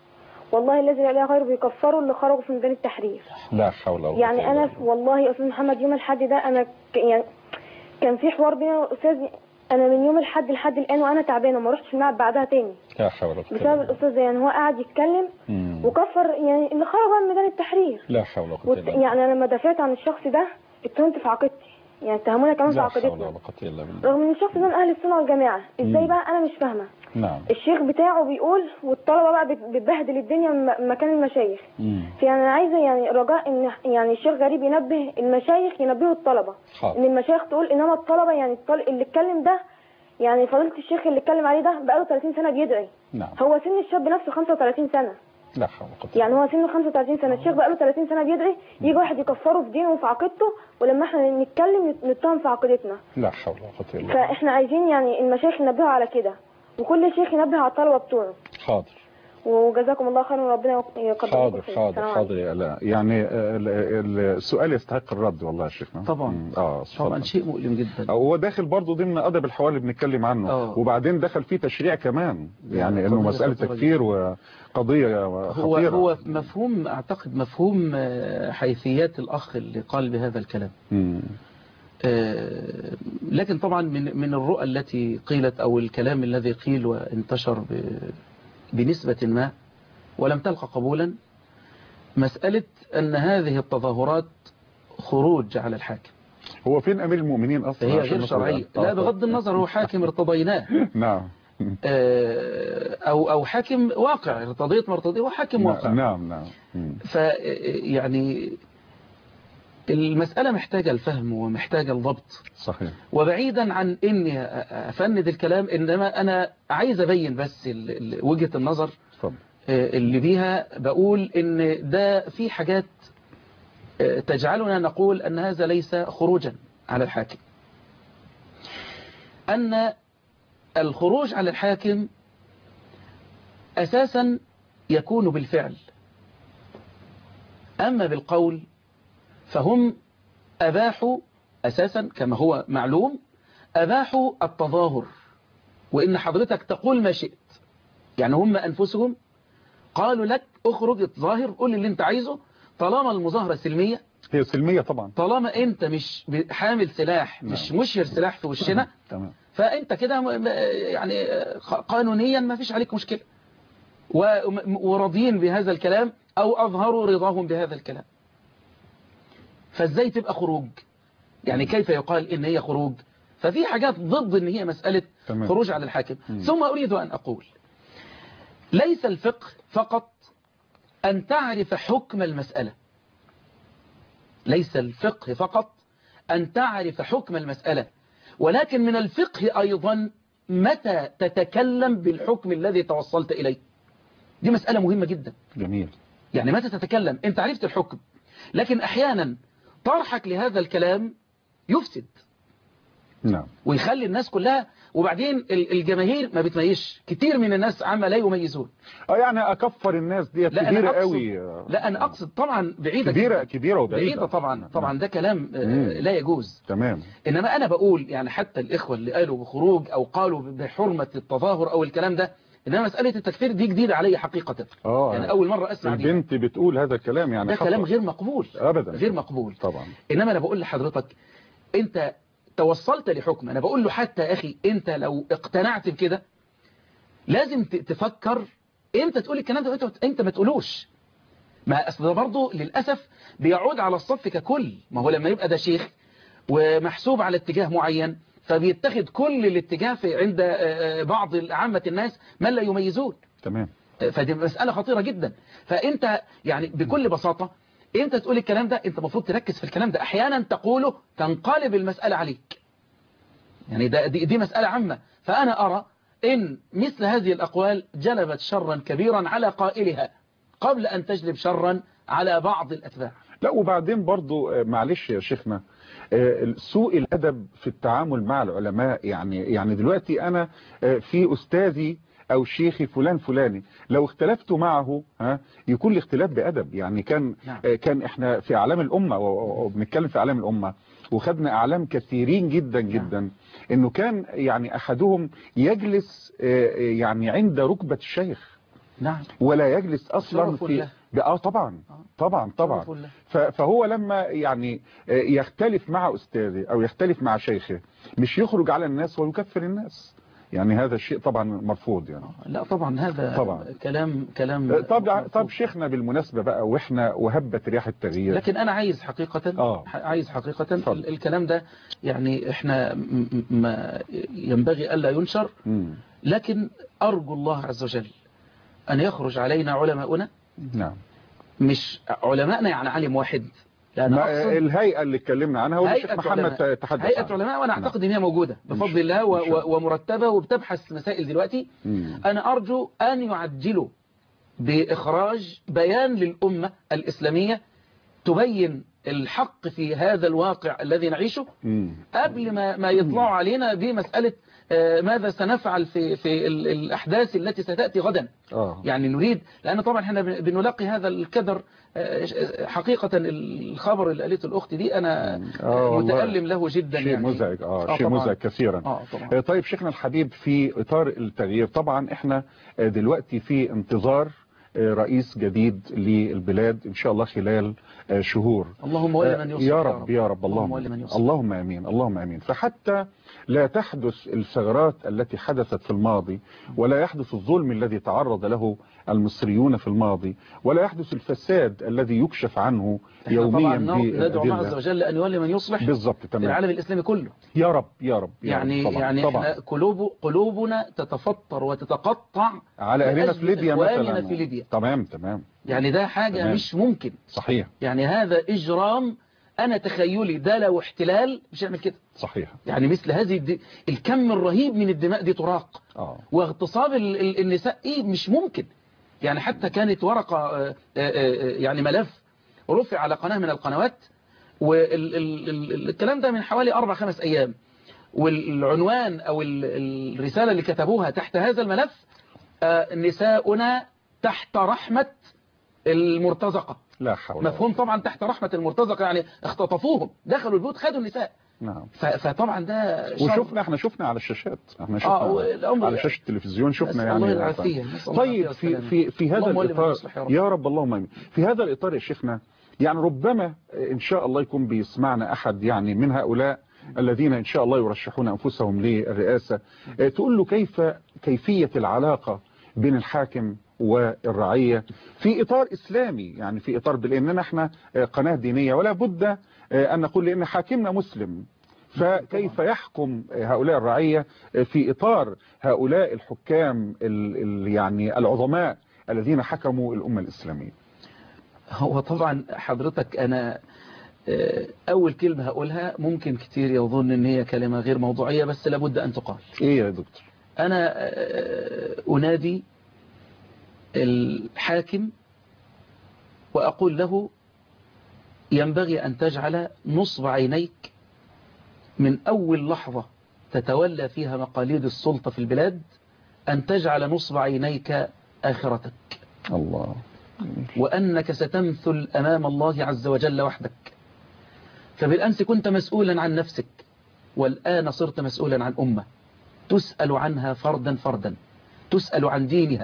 والله الذي لا اله غيره بيكفروا اللي خرجوا في ميدان التحرير لا حول ولا قوة يعني إلا انا بالله. والله يا استاذ محمد يوم الحد ده انا ك- يعني كان في حوار بيني والاستاذ انا من يوم الحد لحد الان وانا تعبانه ما رحتش المعهد بعدها تاني لا حول ولا قوة إلا بسبب بالله. الاستاذ ده يعني هو قاعد يتكلم مم. وكفر يعني اللي خرجوا من ميدان التحرير لا حول ولا قوة وت... إلا بالله. يعني انا لما دافعت عن الشخص ده اتهمت في عقيدتي يعني اتهمونا كمان في لا حول ولا عقيدتنا قوة إلا بالله رغم ان الشخص ده من اهل السنه والجماعه ازاي مم. بقى انا مش فاهمه نعم الشيخ بتاعه بيقول والطلبه بقى بت- بتبهدل الدنيا من م- مكان المشايخ مم. فيعني انا عايزه يعني رجاء ان يعني الشيخ غريب ينبه المشايخ ينبهوا الطلبه حاضر ان المشايخ تقول انما الطلبه يعني الطل... اللي اتكلم ده يعني فضيله الشيخ اللي اتكلم عليه ده بقاله 30 سنه بيدعي نعم هو سن الشاب نفسه 35 سنه لا حول ولا قوة إلا يعني هو سنه 35 سنه الشيخ بقاله 30 سنه بيدعي يجي واحد يكفره في دينه وفي عقيدته ولما احنا نتكلم نت- نتهم في عقيدتنا لا حول ولا قوة إلا بالله فاحنا عايزين يعني المشايخ ينبهوا على كده وكل شيخ ينبه على الطلبه بتوعه حاضر وجزاكم الله خيرا وربنا يقدر حاضر حاضر حاضر يا آلاء يعني آه، ال- ال- السؤال يستحق الرد والله يا شيخنا طبعا. مم. اه طبعا اتفضل. شيء مؤلم جدا هو داخل برضه ضمن ادب الحوار اللي بنتكلم عنه آه. وبعدين دخل فيه تشريع كمان يعني انه قضية مساله خطيرة تكفير وقضيه هو خطيره هو مفهوم اعتقد مفهوم آه، حيثيات الاخ اللي قال بهذا الكلام مم. آه، لكن طبعا من من الرؤى التي قيلت أو الكلام الذي قيل وانتشر ب- بنسبة ما ولم تلقى قبولا مسألة أن هذه التظاهرات خروج على الحاكم هو فين امير المؤمنين اصلا فهي عشان غير نصل شرعية آه، لا طب. بغض النظر هو حاكم ارتضيناه نعم آه، أو أو حاكم واقع ارتضيت ما ارتضيت هو حاكم واقع نعم نعم مم. ف يعني المسألة محتاجة الفهم ومحتاجة الضبط صحيح وبعيدا عن اني افند الكلام انما انا عايز ابين بس ال- ال- وجهة النظر اتفضل آه، اللي بيها بقول ان ده في حاجات آه، تجعلنا نقول ان هذا ليس خروجا على الحاكم ان الخروج على الحاكم اساسا يكون بالفعل اما بالقول فهم اباحوا اساسا كما هو معلوم اباحوا التظاهر وان حضرتك تقول ما شئت يعني هم انفسهم قالوا لك اخرج اتظاهر قول اللي انت عايزه طالما المظاهرة سلمية هي سلمية طبعا طالما انت مش حامل سلاح مش مشهر سلاح في وشنا تمام فانت كده م- م- يعني ق- قانونيا ما فيش عليك مشكلة وم- وراضيين بهذا الكلام او اظهروا رضاهم بهذا الكلام فازاي تبقى خروج يعني كيف يقال ان هي خروج ففي حاجات ضد ان هي مسألة تمام. خروج على الحاكم مم. ثم اريد ان اقول ليس الفقه فقط ان تعرف حكم المسألة ليس الفقه فقط أن تعرف حكم المسألة ولكن من الفقه أيضا متى تتكلم بالحكم الذي توصلت إليه دي مسألة مهمة جدا جميل يعني متى تتكلم أنت عرفت الحكم لكن أحيانا طرحك لهذا الكلام يفسد نعم ويخلي الناس كلها وبعدين ال- الجماهير ما بتميزش كتير من الناس عما لا يميزون اه يعني اكفر الناس ديت لا كبيرة أنا أقصد قوي لا أنا أقصد طبعا بعيدة كبيرة جداً. كبيرة وبعيدة بعيدة طبعا طبعا ده كلام آه، مم. لا يجوز تمام إنما أنا بقول يعني حتى الإخوة اللي قالوا بخروج أو قالوا بحرمة التظاهر أو الكلام ده إنما مسألة التكفير دي جديدة علي حقيقة اه يعني أول مرة أسمع بيها البنت بتقول هذا الكلام يعني ده خطأ. كلام غير مقبول ابدا غير مقبول طبعا إنما أنا بقول لحضرتك أنت توصلت لحكم أنا بقول له حتى يا أخي أنت لو اقتنعت بكده لازم ت- تفكر امتى تقول الكلام ده وإمتى انت ما تقولوش ما اصل ده برضه للاسف بيعود على الصف ككل ما هو لما يبقى ده شيخ ومحسوب على اتجاه معين فبيتخذ كل الاتجاه في عند آه، آه، بعض عامة الناس من لا يميزون تمام فدي مسألة خطيرة جدا فأنت يعني بكل بساطة أنت تقول الكلام ده أنت المفروض تركز في الكلام ده أحيانا تقوله تنقلب المسألة عليك يعني ده دي, دي مسألة عامة فأنا أرى إن مثل هذه الأقوال جلبت شرا كبيرا على قائلها قبل أن تجلب شرا على بعض الأتباع لا وبعدين برضو آه، معلش يا شيخنا آه، سوء الأدب في التعامل مع العلماء يعني يعني دلوقتي أنا آه، في أستاذي أو شيخي فلان فلاني لو اختلفت معه ها يكون الاختلاف بأدب يعني كان نعم. آه، كان احنا في أعلام الأمة و- و- وبنتكلم في أعلام الأمة وخدنا أعلام كثيرين جدا جدا إنه كان يعني أحدهم يجلس آه، آه، يعني عند ركبة الشيخ نعم ولا يجلس اصلا شرف في له. اه طبعا طبعا طبعا شرف له. ف- فهو لما يعني آه، يختلف مع استاذه او يختلف مع شيخه مش يخرج على الناس ويكفر الناس يعني هذا الشيء طبعا مرفوض يعني لا طبعا هذا طبعا. كلام كلام آه، طب مرفوض. طب شيخنا بالمناسبة بقى واحنا وهبت رياح التغيير لكن انا عايز حقيقة آه. ح- عايز حقيقة اتفضل. ال- الكلام ده يعني احنا م- م- ما ينبغي الا ينشر مم. لكن ارجو الله عز وجل ان يخرج علينا علماؤنا نعم مش علماءنا يعني عالم واحد لأن ما أقصد الهيئة اللي اتكلمنا عنها والشيخ هيئة محمد علماء. تحدث هيئة عنها. علماء وانا اعتقد ان هي موجودة بفضل الله و- إن شاء الله. و- ومرتبة وبتبحث مسائل دلوقتي مم. انا ارجو ان يعجلوا باخراج بيان للامة الاسلامية تبين الحق في هذا الواقع الذي نعيشه مم. قبل ما ما يطلعوا علينا بمسألة آه، ماذا سنفعل في في ال- الأحداث التي ستأتي غدا اه يعني نريد لأن طبعا احنا بن- بنلاقي هذا الكدر آه، ش- حقيقة الخبر اللي قالته الأخت دي أنا آه، والله. متألم له جدا شيء يعني مزعج اه آه، شيء طبعاً. مزعج كثيرا اه طبعا آه، طيب شيخنا الحبيب في إطار التغيير طبعا احنا آه، دلوقتي في انتظار آه، رئيس جديد للبلاد ان شاء الله خلال آه، شهور اللهم ولي من يصلح يا رب يا رب اللهم اللهم ولي من يصلح. اللهم امين اللهم امين فحتى لا تحدث الثغرات التي حدثت في الماضي ولا يحدث الظلم الذي تعرض له المصريون في الماضي ولا يحدث الفساد الذي يكشف عنه احنا يوميا طبعا ندعو الله عز بالأدلة. وجل أن يولي من يصلح بالظبط في تمام العالم الإسلامي كله يا رب يا رب يا يعني رب طبعا يعني طبعا احنا قلوب قلوبنا تتفطر وتتقطع على اهلنا في لأجل ليبيا إخواننا مثلا في ليبيا. تمام تمام يعني ده حاجة تمام. مش ممكن صحيح يعني هذا إجرام أنا تخيلي ده لو احتلال مش هيعمل كده صحيح يعني مثل هذه الد... الكم الرهيب من الدماء دي تراق اه واغتصاب ال... ال... النساء إيه مش ممكن يعني حتى كانت ورقة آه، آه، آه، يعني ملف رفع على قناة من القنوات والكلام ده من حوالي أربع خمس أيام والعنوان أو ال- الرسالة اللي كتبوها تحت هذا الملف آه، نساؤنا تحت رحمة المرتزقة لا حول ولا مفهوم طبعا تحت رحمة المرتزقة يعني اختطفوهم دخلوا البيوت خدوا النساء نعم ف- فطبعا ده شر. وشفنا احنا شفنا على الشاشات احنا شفنا آه، والأمر- على شاشة التلفزيون شفنا نسأل يعني الله العافية، نسأل الله طيب العافية في والسلامة. في في هذا اللهم ولي من الاطار يصلح يا رب. يا رب اللهم امين في هذا الاطار يا شيخنا يعني ربما ان شاء الله يكون بيسمعنا احد يعني من هؤلاء الذين ان شاء الله يرشحون انفسهم للرئاسة آه، تقول له كيف كيفية العلاقة بين الحاكم والرعية في إطار إسلامي يعني في إطار لأننا احنا آه، قناة دينية ولا بد آه، أن نقول لأن حاكمنا مسلم فكيف يحكم هؤلاء الرعية في إطار هؤلاء الحكام ال ال يعني العظماء الذين حكموا الأمة الإسلامية هو طبعا حضرتك أنا آه، أول كلمة هقولها ممكن كتير يظن إن هي كلمة غير موضوعية بس لابد أن تقال إيه يا دكتور أنا آه، أنادي الحاكم وأقول له ينبغي أن تجعل نصب عينيك من أول لحظة تتولى فيها مقاليد السلطة في البلاد أن تجعل نصب عينيك آخرتك الله وأنك ستمثل أمام الله عز وجل وحدك فبالأمس كنت مسؤولا عن نفسك والآن صرت مسؤولا عن أمة تسأل عنها فردا فردا تسأل عن دينها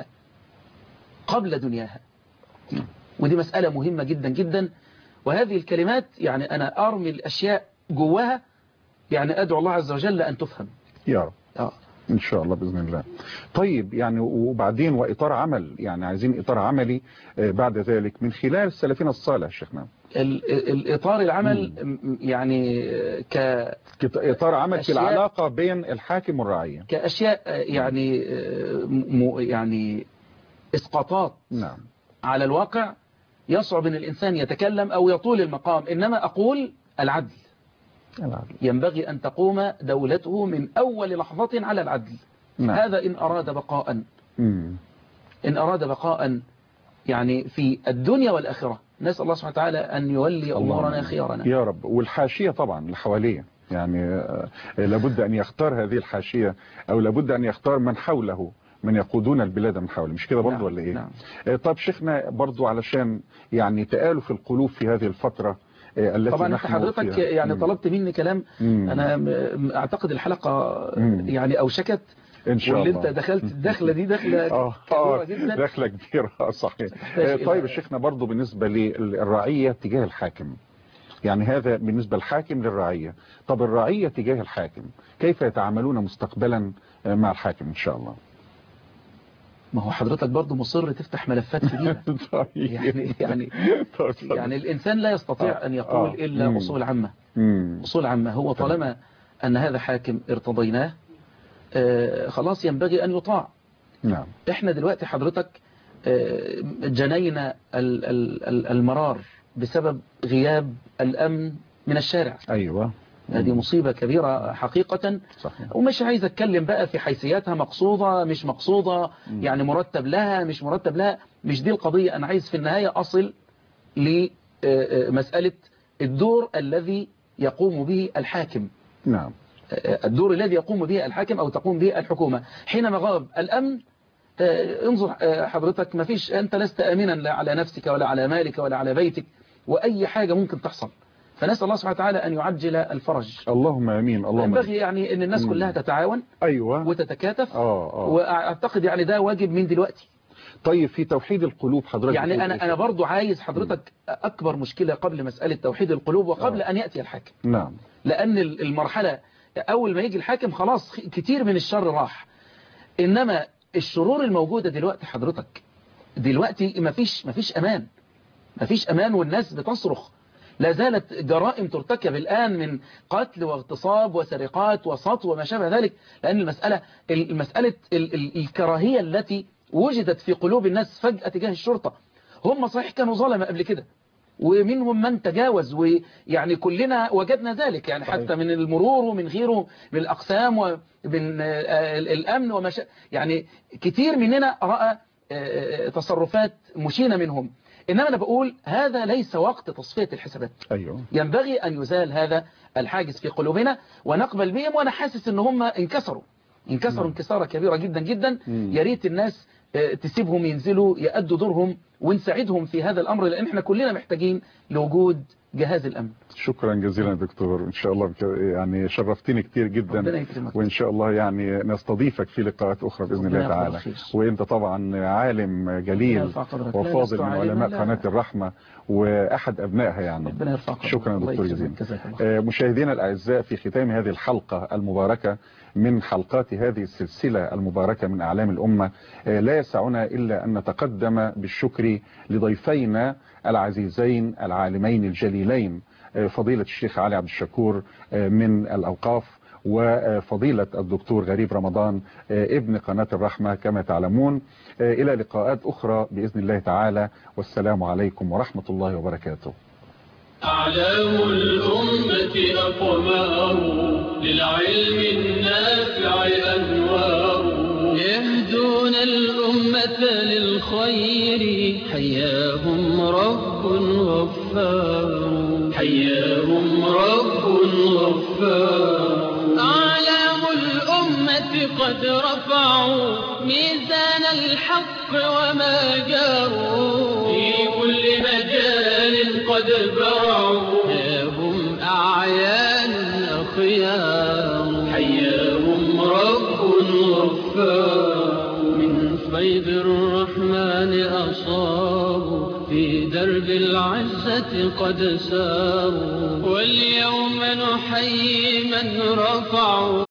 قبل دنياها ودي مسألة مهمة جدا جدا وهذه الكلمات يعني أنا أرمي الأشياء جواها يعني أدعو الله عز وجل أن تفهم يا رب آه. إن شاء الله بإذن الله طيب يعني وبعدين وإطار عمل يعني عايزين إطار عملي آه، بعد ذلك من خلال السلفين الصالح شيخنا ال- ال- الإطار العمل م- يعني ك كت- إطار عمل في أشياء- العلاقة بين الحاكم والرعية كأشياء آه، يعني آه، م- يعني إسقاطات نعم على الواقع يصعب أن الإنسان يتكلم أو يطول المقام إنما أقول العدل العدل. ينبغي أن تقوم دولته من أول لحظة على العدل نعم هذا إن أراد بقاء مم. إن أراد بقاء يعني في الدنيا والآخرة نسأل الله سبحانه وتعالى أن يولي أمورنا اللهم خيارنا يا رب والحاشية طبعا اللي حواليه يعني آه، لابد أن يختار هذه الحاشية أو لابد أن يختار من حوله من يقودون البلاد من حوله مش كده برضو نعم، ولا إيه نعم. آه، طب شيخنا برضو علشان يعني تآلف القلوب في هذه الفترة آه، التي طبعا انت نحن حضرتك فيها. يعني مم. طلبت مني كلام مم. انا م- م- اعتقد الحلقة مم. يعني اوشكت إن شاء واللي الله انت دخلت الدخلة دي دخلة اه كبيرة اه جدا دخلة كبيرة آه، صحيح تحتاج آه، إلى- طيب يا شيخنا برضو بالنسبة للرعية تجاه الحاكم يعني هذا بالنسبة الحاكم للرعية طب الرعية تجاه الحاكم كيف يتعاملون مستقبلا آه، مع الحاكم إن شاء الله ما هو حضرتك برضو مصر تفتح ملفات كبيرة طيب. يعني يعني طيب، اتفضل. يعني الإنسان لا يستطيع آه، أن يقول آه. إلا مم. أصول عامة مم. أصول عامة هو طالما أن هذا حاكم ارتضيناه آه، خلاص ينبغي أن يطاع نعم احنا دلوقتي حضرتك آه، جنينا ال- ال- ال- المرار بسبب غياب الأمن من الشارع أيوة هذه مصيبة كبيرة حقيقة صحيح ومش عايز اتكلم بقى في حيثياتها مقصودة مش مقصودة يعني مرتب لها مش مرتب لها مش دي القضية انا عايز في النهاية اصل لمسألة الدور الذي يقوم به الحاكم نعم الدور الذي يقوم به الحاكم او تقوم به الحكومة حينما غاب الامن آه، انظر آه، حضرتك ما فيش انت لست امنا لا على نفسك ولا على مالك ولا على بيتك واي حاجة ممكن تحصل فنسأل الله سبحانه وتعالى ان يعجل الفرج اللهم امين اللهم آمين. ينبغي يعني ان الناس مم. كلها تتعاون ايوه وتتكاتف اه اه واعتقد يعني ده واجب من دلوقتي طيب في توحيد القلوب حضرتك يعني بتقول انا إيه؟ انا برضو عايز حضرتك اكبر مشكله قبل مساله توحيد القلوب وقبل ان ياتي الحاكم نعم لان ال- المرحله اول ما يجي الحاكم خلاص خ- كتير من الشر راح انما الشرور الموجوده دلوقتي حضرتك دلوقتي مفيش مفيش امان مفيش امان والناس بتصرخ لا زالت جرائم ترتكب الآن من قتل واغتصاب وسرقات وسطو وما شابه ذلك لأن المسألة المسألة ال- ال- الكراهية التي وجدت في قلوب الناس فجأة تجاه الشرطة هم صحيح كانوا ظلمة قبل كده ومنهم من تجاوز ويعني كلنا وجدنا ذلك يعني حتى من المرور ومن غيره من الأقسام ومن آه، الأمن وما شا- يعني كتير مننا رأى آه، تصرفات مشينة منهم إنما أنا بقول هذا ليس وقت تصفية الحسابات ايوه ينبغي أن يزال هذا الحاجز في قلوبنا ونقبل بهم وأنا حاسس إن هم انكسروا انكسروا انكسارة كبيرة جدا جدا مم. يا ريت الناس آه، تسيبهم ينزلوا يأدوا دورهم ونساعدهم في هذا الأمر لأن احنا كلنا محتاجين لوجود جهاز الأمن شكرا جزيلا يا دكتور ان شاء الله بك... يعني شرفتني كتير ربنا جدا يكرمك وان شاء الله يعني نستضيفك في لقاءات اخرى باذن ربنا الله يرفع تعالى الخير. وانت طبعا عالم جليل يرفع قدرك. لا وفاضل لست من عالما، علماء لا. قناه الرحمه واحد ابنائها يعني ربنا يرفع قدرك. شكرا الله دكتور يكرمك. جزيلا جزاك الله خير. آه، مشاهدينا الاعزاء في ختام هذه الحلقه المباركه من حلقات هذه السلسله المباركه من اعلام الامه آه، لا يسعنا الا ان نتقدم بالشكر لضيفينا العزيزين العالمين الجليلين آه، فضيله الشيخ علي عبد الشكور آه، من الاوقاف وفضيلة الدكتور غريب رمضان آه، ابن قناة الرحمة كما تعلمون آه، إلى لقاءات أخرى بإذن الله تعالى والسلام عليكم ورحمة الله وبركاته أعلام الأمة أقمار للعلم النافع أنوار يهدون الأمة للخير حياهم رب غفار حياهم رب غفار أعلام الأمة قد رفعوا ميزان الحق وما جاروا في كل مجال قد برعوا هم أعيان أخيار حياهم رب غفار من فيض الرحمن أصابوا في درب العزة قد ساروا واليوم نحيي من رفعوا